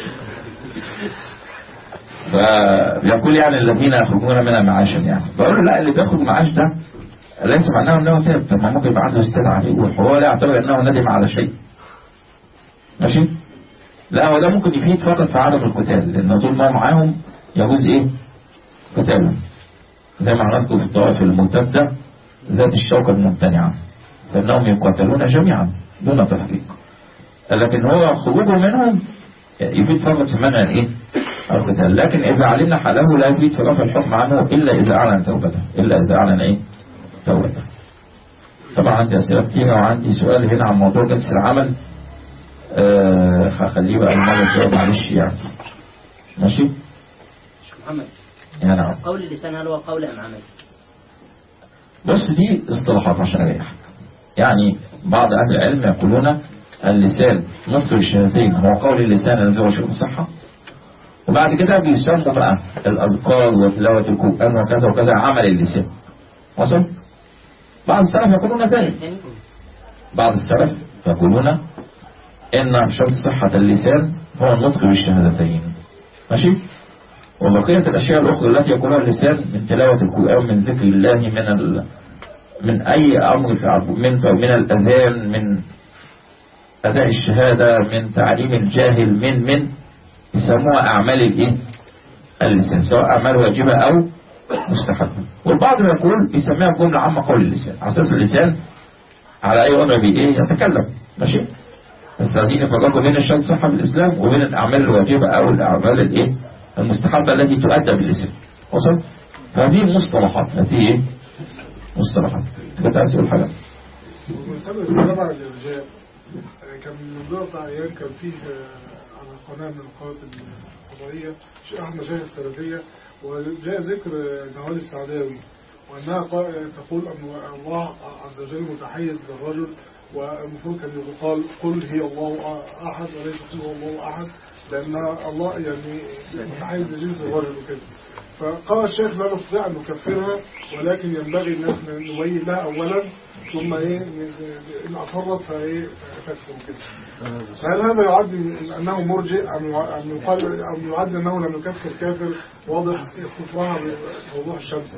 فبيقول يعني الذين يخرجون منها معاشا يعني بقول له لا اللي بياخد معاش ده ليس معناه انه تاب طب ما ممكن يبقى عنده استدعاء عليه يقول هو لا يعتبر انه ندم على شيء ماشي لا هو ده ممكن يفيد فقط في عدم القتال لان طول ما هو معاهم يجوز ايه قتالهم زي ما هنذكر في الطوائف المرتده ذات الشوكه الممتنعه فانهم يقاتلون جميعا دون تفريق لكن هو خروجه منهم يفيد فقط في منع الايه القتال لكن اذا علمنا حاله لا يفيد في رفع الحكم عنه الا اذا اعلن توبته الا اذا اعلن ايه توبته طبعا عندي اسئله كتيره وعندي سؤال هنا عن موضوع جنس العمل آه هخليه بقى المره الجايه معلش يعني ماشي شيخ محمد يا نعم قول اللسان هل هو قول أم عمل؟ بص دي اصطلاحات عشان اريحك يعني بعض اهل العلم يقولون اللسان نطق الشهادتين هو قول اللسان الذي هو شرط الصحه وبعد كده بيسموا بقى الاذكار وتلاوه القران وكذا وكذا عمل اللسان وصل بعض السلف يقولون ذلك تاني بعض السلف يقولون ان شرط صحه اللسان هو النطق بالشهادتين ماشي وبقية الأشياء الأخرى التي يقولها اللسان من تلاوة القرآن من ذكر الله من ال... من أي أمر في عبد- من من الأذان من أداء الشهادة من تعليم الجاهل من من يسموها أعمال الإيه؟ اللسان سواء أعمال واجبة أو مستحبة والبعض يقول يسميها جملة عامة قول اللسان على أساس اللسان على أي وضع بإيه يتكلم ماشي بس عايزين يفرقوا بين الشهادة صحة في الإسلام وبين الأعمال الواجبة أو الأعمال الإيه المستحبة التي تؤدى بالاسم وصل هذه مصطلحات هذه إيه مصطلحات كنت عايز تقول حاجة ومسألة الجامعة الإرجاء آه، كان من ضغط أيام كان فيه آه، على قناة من القنوات الفضائية شيخ أحمد مشايخ السلفية وجاء ذكر آه، نوال السعداوي وأنها قا- تقول أن الله عز وجل متحيز للرجل والمفروض كان يقال قل هي الله أحد وليس قل هو الله أحد لأن الله يعني متحيز لجنس الرجل وكده فقال الشيخ لا نستطيع أن نكفرها ولكن ينبغي أن احنا نبين لها أولا ثم إيه ن- إن أصرت فإيه تكفر كده فهل هذا يعد من أنه مرجئ أم يع- أم يقال أم يعد أنه لم يكفر كافر واضح كفرها بوضوح الشمس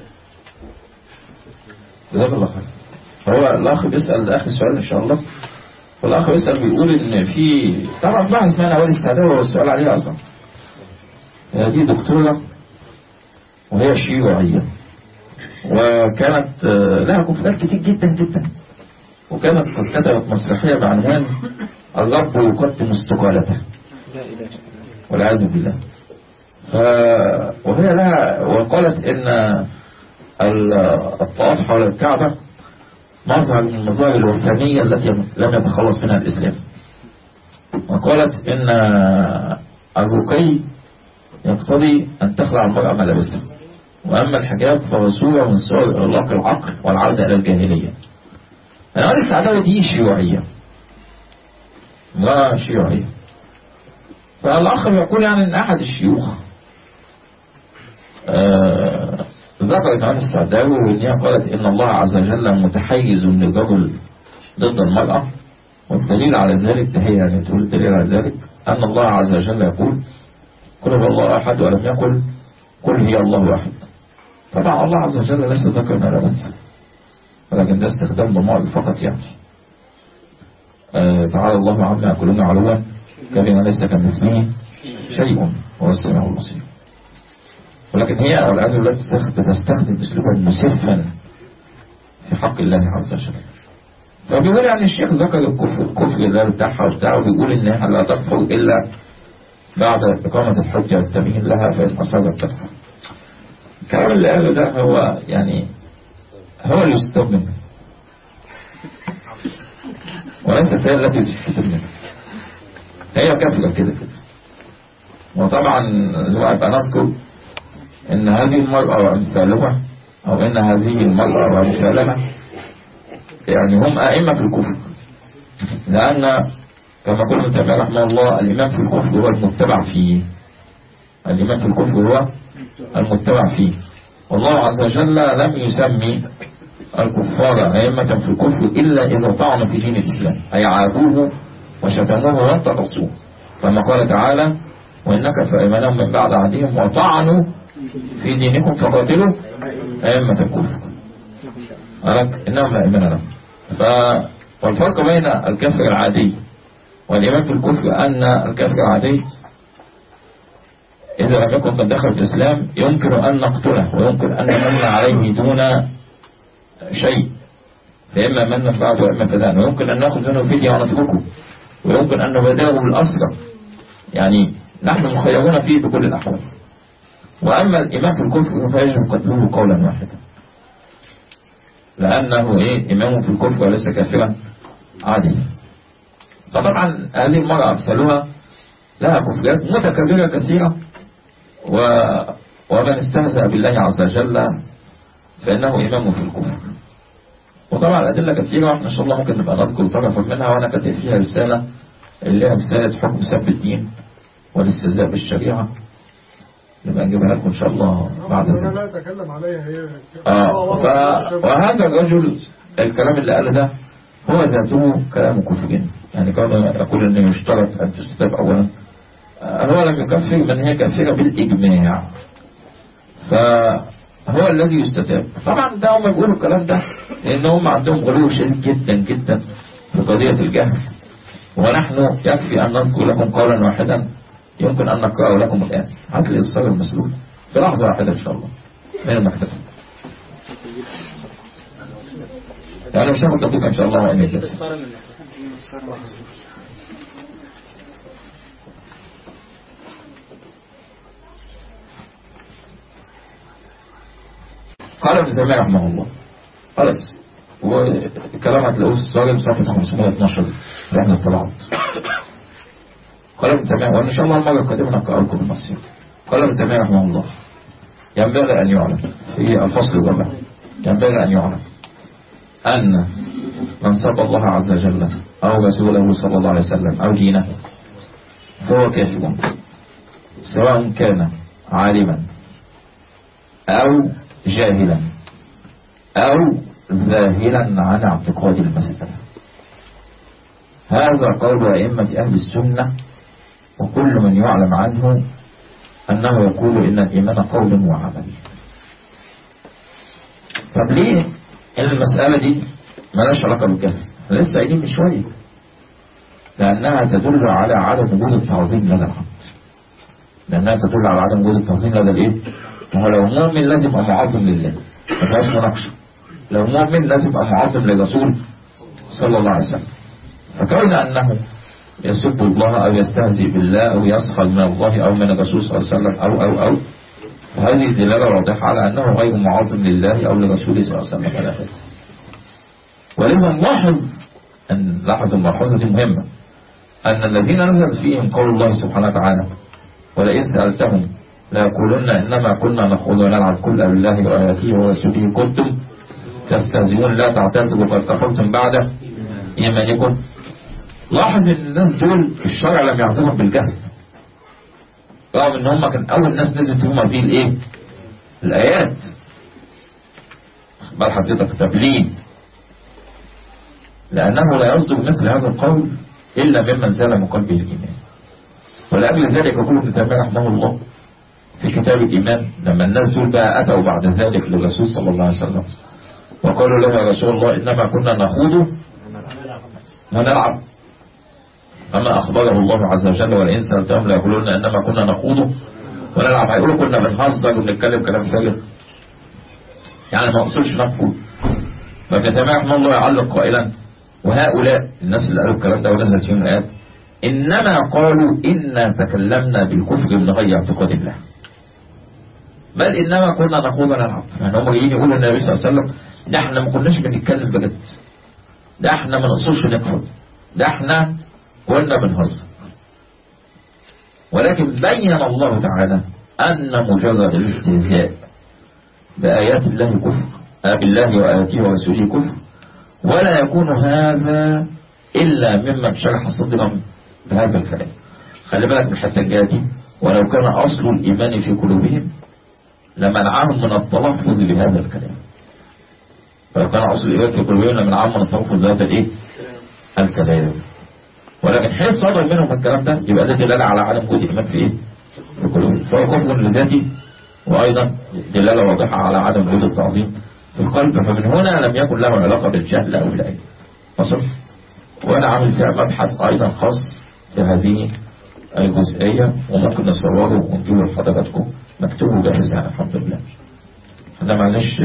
جزاك الله خير هو الأخ بيسأل آخر سؤال إن شاء الله والأخ بيسأل بيقول إن في طبعا بحث اسمها نوال استعداد والسؤال عليها أصلا هي دي دكتورة وهي شيوعية وكانت آه، لها كفرات كتير جدا جدا وكانت قد كتبت مسرحية بعنوان الرب يقدم استقالته لا إله إلا الله والعياذ بالله ف... وهي لها وقالت ان ال- الطواف حول الكعبة مظهر من المظاهر الوثنية التي لم يتخلص منها الإسلام وقالت ان الرقي يقتضي أن تخلع المرأة ملابسها وأما الحجاب فهو صورة من صور إغلاق العقل والعودة إلى الجاهلية الآن السعادة دي شيوعية لا شيوعية فالآخر يقول يعني أن أحد الشيوخ آه، ذكرت عن السعداوي وإنها قالت إن الله عز وجل متحيز للرجل ضد المرأة والدليل على ذلك ده هي يعني تقول الدليل على ذلك أن الله عز وجل يقول قل هو الله أحد ولم يقل قل هي الله أحد طبعا الله عز وجل ليس ذكرا ولا أنثى ولكن ده استخدام ضمائر فقط يعني آه تعالى الله عما يقولون علوا كبيرا ليس كمثله شيء هو السميع البصير ولكن هي والعياذ بالله بتستخ- بتستخدم اسلوبا مسفا في حق الله عز وجل فبيقول يعني الشيخ ذكر الكفر الكفر ده بتاعها وبتاع وبيقول انها لا تكفر الا بعد إقامة الحجة والتبيين لها فإن أصابت تكفر الكلام اللي قاله ده هو يعني هو اللي يستوب منه وليست هي التي تستوب منه هي كافرة كده كده وطبعا زي ما يبقى نذكر ان هذه المرأة وامثالها او ان هذه المرأة وامثالها يعني هم ائمة في الكفر لان كما قلت ابن تيمية رحمه الله الامام في الكفر هو المتبع فيه الامام في الكفر هو المتبع فيه والله عز وجل لم يسمي الكفار أئمة في الكفر إلا إذا طعنوا في دين الإسلام أي عابوه وشتموه وانتقصوه كما قال تعالى وإنك فأيمنهم من بعد عهدهم وطعنوا في دينكم فقاتلوا أئمة الكفر قالك إنهم لا إيمان لهم ف... والفرق بين الكافر العادي والإيمان في الكفر أن الكافر العادي إذا لم يكن قد دخل في الإسلام يمكن أن نقتله ويمكن أن نمن عليه دون شيء فإما من بعد وإما فدان ويمكن أن نأخذ منه فدية ونتركه ويمكن أن نبادره بالأسرة يعني نحن مخيرون فيه بكل الأحوال وأما الإمام في الكفر فيجب قتله قولا واحدا لأنه إيه إمام في الكفر وليس كافرا عاديا فطبعا هذه المرأة أمثالها لها كفريات متكررة كثيرة و... ومن استهزأ بالله عز وجل فإنه إمام في الكفر وطبعا الأدلة كثيرة وإحنا إن شاء الله ممكن نبقى نذكر طرفا منها وأنا كاتب فيها رسالة اللي هي رسالة حكم سب الدين والاستهزاء بالشريعة نبقى نجيبها لكم إن شاء الله بعد أنا ذلك لا أتكلم عليها هي آه ف... وهذا الرجل الكلام اللي قاله ده هو ذاته كلام كفر يعني كان يقول انه يشترط ان تستتاب اولا آه، هو لم يكفر من هي كافرة بالاجماع فهو الذي يستتاب طبعا ده هم بيقولوا الكلام ده لان هم عندهم غلو شديد جدا جدا في قضية الجهل ونحن يكفي ان نذكر لكم قولا واحدا يمكن ان نقرأه لكم الان هات لي الصغر المسلول في لحظة واحدة ان شاء الله من المكتب يعني مش هاخد دقيقة ان شاء الله وإن يجلس باختصار من قال ابن تيمية رحمه الله خلاص والكلام هتلاقوه في الصارم صفحة 512 اللي احنا طلعت قال ابن تيمية وان شاء الله المرة القادمة نقرأ لكم المصير قال ابن تيمية رحمه الله ينبغي أن يعلم في الفصل الرابع ينبغي أن يعلم أن من سب الله عز وجل أو رسوله صلى الله عليه وسلم أو دينه فهو كافر سواء كان عالما أو جاهلا أو ذاهلا عن اعتقاد المسألة هذا قول أئمة أهل السنة وكل من يعلم عنه أنه يقول إن الإيمان قول وعمل طب ليه المسألة دي ملاش علاقة بالجهل احنا لسه قايلين من شوية لأنها تدل على عدم وجود التعظيم لدى العبد لأنها تدل على عدم وجود التعظيم لدى الإيه؟ ما هو لو مؤمن لازم يبقى معظم لله ما فيهاش مناقشة لو مؤمن لازم يبقى معظم للرسول صلى الله عليه وسلم فكون أنه يسب الله أو يستهزئ بالله أو يسخر من الله أو من الرسول صلى الله عليه وسلم أو أو أو فهذه دلالة واضحة على أنه غير معظم لله أو لرسوله صلى الله عليه وسلم ولا غيره ولما نلاحظ أن لاحظ الملحوظة دي مهمة أن الذين نزل فيهم قول الله سبحانه وتعالى ولئن سألتهم ليقولن إنما كنا نخوض ونلعب كل بالله وآياته ورسوله كنتم تستهزئون لا تعتذروا قد كفرتم بعد إيمانكم لاحظ ان الناس دول الشرع لم يعذبهم بالجهل رغم ان هم كان اول ناس نزلت هم فيه الايه الايات بل حضرتك تبلين لانه لا يصدق مثل هذا القول الا ممن زال من قلبه الايمان ولأجل ذلك يقول ابن تيمية رحمه الله في كتاب الإيمان لما الناس دول بقى أتوا بعد ذلك للرسول صلى الله عليه وسلم وقالوا له يا رسول الله إنما كنا نخوض ونلعب أما أخبره الله عز وجل ولئن سألتهم ليقولون إنما كنا نخوض ونلعب هيقولوا كنا بنهزر وبنتكلم كلام فارغ يعني ما أقصدش نكفر فابن تيمية رحمه الله يعلق قائلا وهؤلاء الناس اللي قالوا الكلام ده ونزلت فيهم الآيات إنما قالوا إنا تكلمنا بالكفر من غير اعتقاد الله بل إنما كنا نخوض ونلعب يعني هم جايين يقولوا النبي صلى الله عليه وسلم ده احنا ما كناش بنتكلم بجد ده احنا ما نقصدش نكفر ده احنا كنا بنهزر ولكن بين الله تعالى أن مجرد الاستهزاء بآيات الله كفر آه بالله وآياته ورسوله كفر ولا يكون هذا إلا ممن شرح صدرا بهذا الكلام خلي بالك من الحته الجايه دي ولو كان أصل الإيمان في قلوبهم لمنعهم من التلفظ بهذا الكلام ولو كان أصل الإيمان في قلوبهم لمنعهم من التلفظ بهذا الإيه؟ الكلام ولكن حيث صدر منهم الكلام ده يبقى ده دلالة على عدم وجود إيمان في إيه؟ في قلوبهم فهو كفر لذاته وأيضا دلالة واضحة على عدم وجود التعظيم في القلب فمن هنا لم يكن له علاقة بالجهل أو بالعلم وصف وأنا عامل فيها مبحث أيضا خاص في هذه الجزئية وممكن نصوره ونجيبه لحضراتكم مكتوب جاهز يعني الحمد لله احنا معلش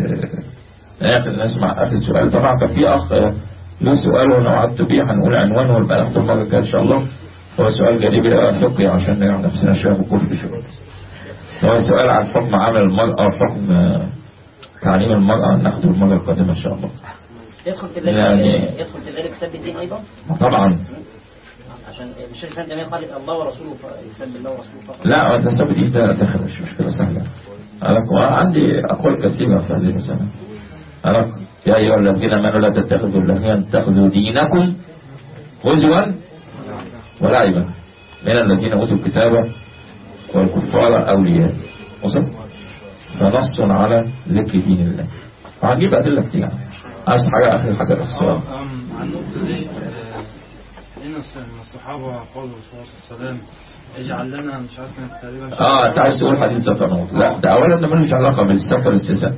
ناخد نسمع آخر سؤال طبعا كان في أخ له سؤال وانا وعدت بيه هنقول عنوانه ونبقى ناخده المرة الجاية إن شاء الله هو سؤال جانبي بقى فقهي عشان نعمل نفسنا شوية بالكفر شوية هو سؤال عن حكم عمل المرأة وحكم تعليم المرأة ناخده المرة القادمة إن شاء الله يدخل في ذلك يعني- يدخل في ذلك سب الدين أيضا طبعا عشان الشيخ الإسلام تيمية قال الله ورسوله يسب الله ورسوله فقط لا انت سبب دي ده دخل مش مشكلة سهلة أنا عندي أقوال كثيرة في هذه المسألة أنا يا أيها الذين آمنوا لا تتخذوا الذين تتخذوا دينكم هزوا ولعبا من الذين أوتوا الكتاب والكفار أولياء وصف فنص على ذكر دين الله وهنجيب أدلة كتير يعني. عايز حاجة آخر حاجة في السؤال أم عن النقطة دي آه، إن الص- الصحابة قالوا صلى الله عليه وسلم اجعل لنا مش عارف كانت تقريبا اه انت عايز تقول حديث ذات النور لا ده اولا ده ملوش علاقه بالسفر والاستثناء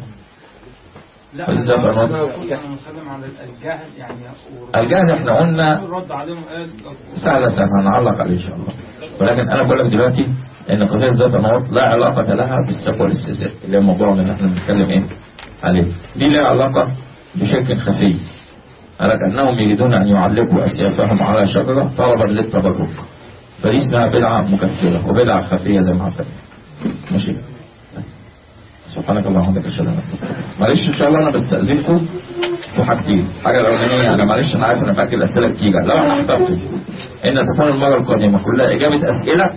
لا فإذا أنا بنقول- أنا كنت أنا بتكلم عن الجهل يعني الجهل احنا قلنا رد عليهم قال سهلة سهلة هنعلق عليه إن شاء الله ولكن أنا بقول لك دلوقتي إن قضية ذات النواط لا علاقة لها بالسب والاستهزاء اللي هو موضوعنا اللي احنا بنتكلم إيه عليه دي لها علاقة بشك خفي قال لك أنهم يريدون أن يعلقوا أسيافهم على شجرة طلبا للتبرك فدي اسمها بدعة مكفرة وبدعة خفية زي ما عرفت ماشي سبحانك اللهم وبحمدك اشهد ان لا اله الا انت معلش ان شاء الله انا بستاذنكم في حاجتين الحاجه الاولانيه انا معلش انا عارف انا باجل اسئله كتير لو انا احببت ان تكون المره القادمه كلها اجابه اسئله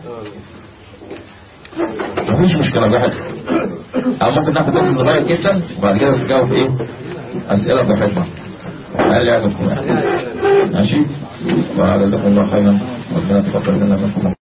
مفيش مشكله براحتك او ممكن ناخد وقت صغير جدا وبعد كده نجاوب ايه اسئله براحتنا هل يعجبكم يعني ماشي وجزاكم الله خيرا ربنا يتقبل منا منكم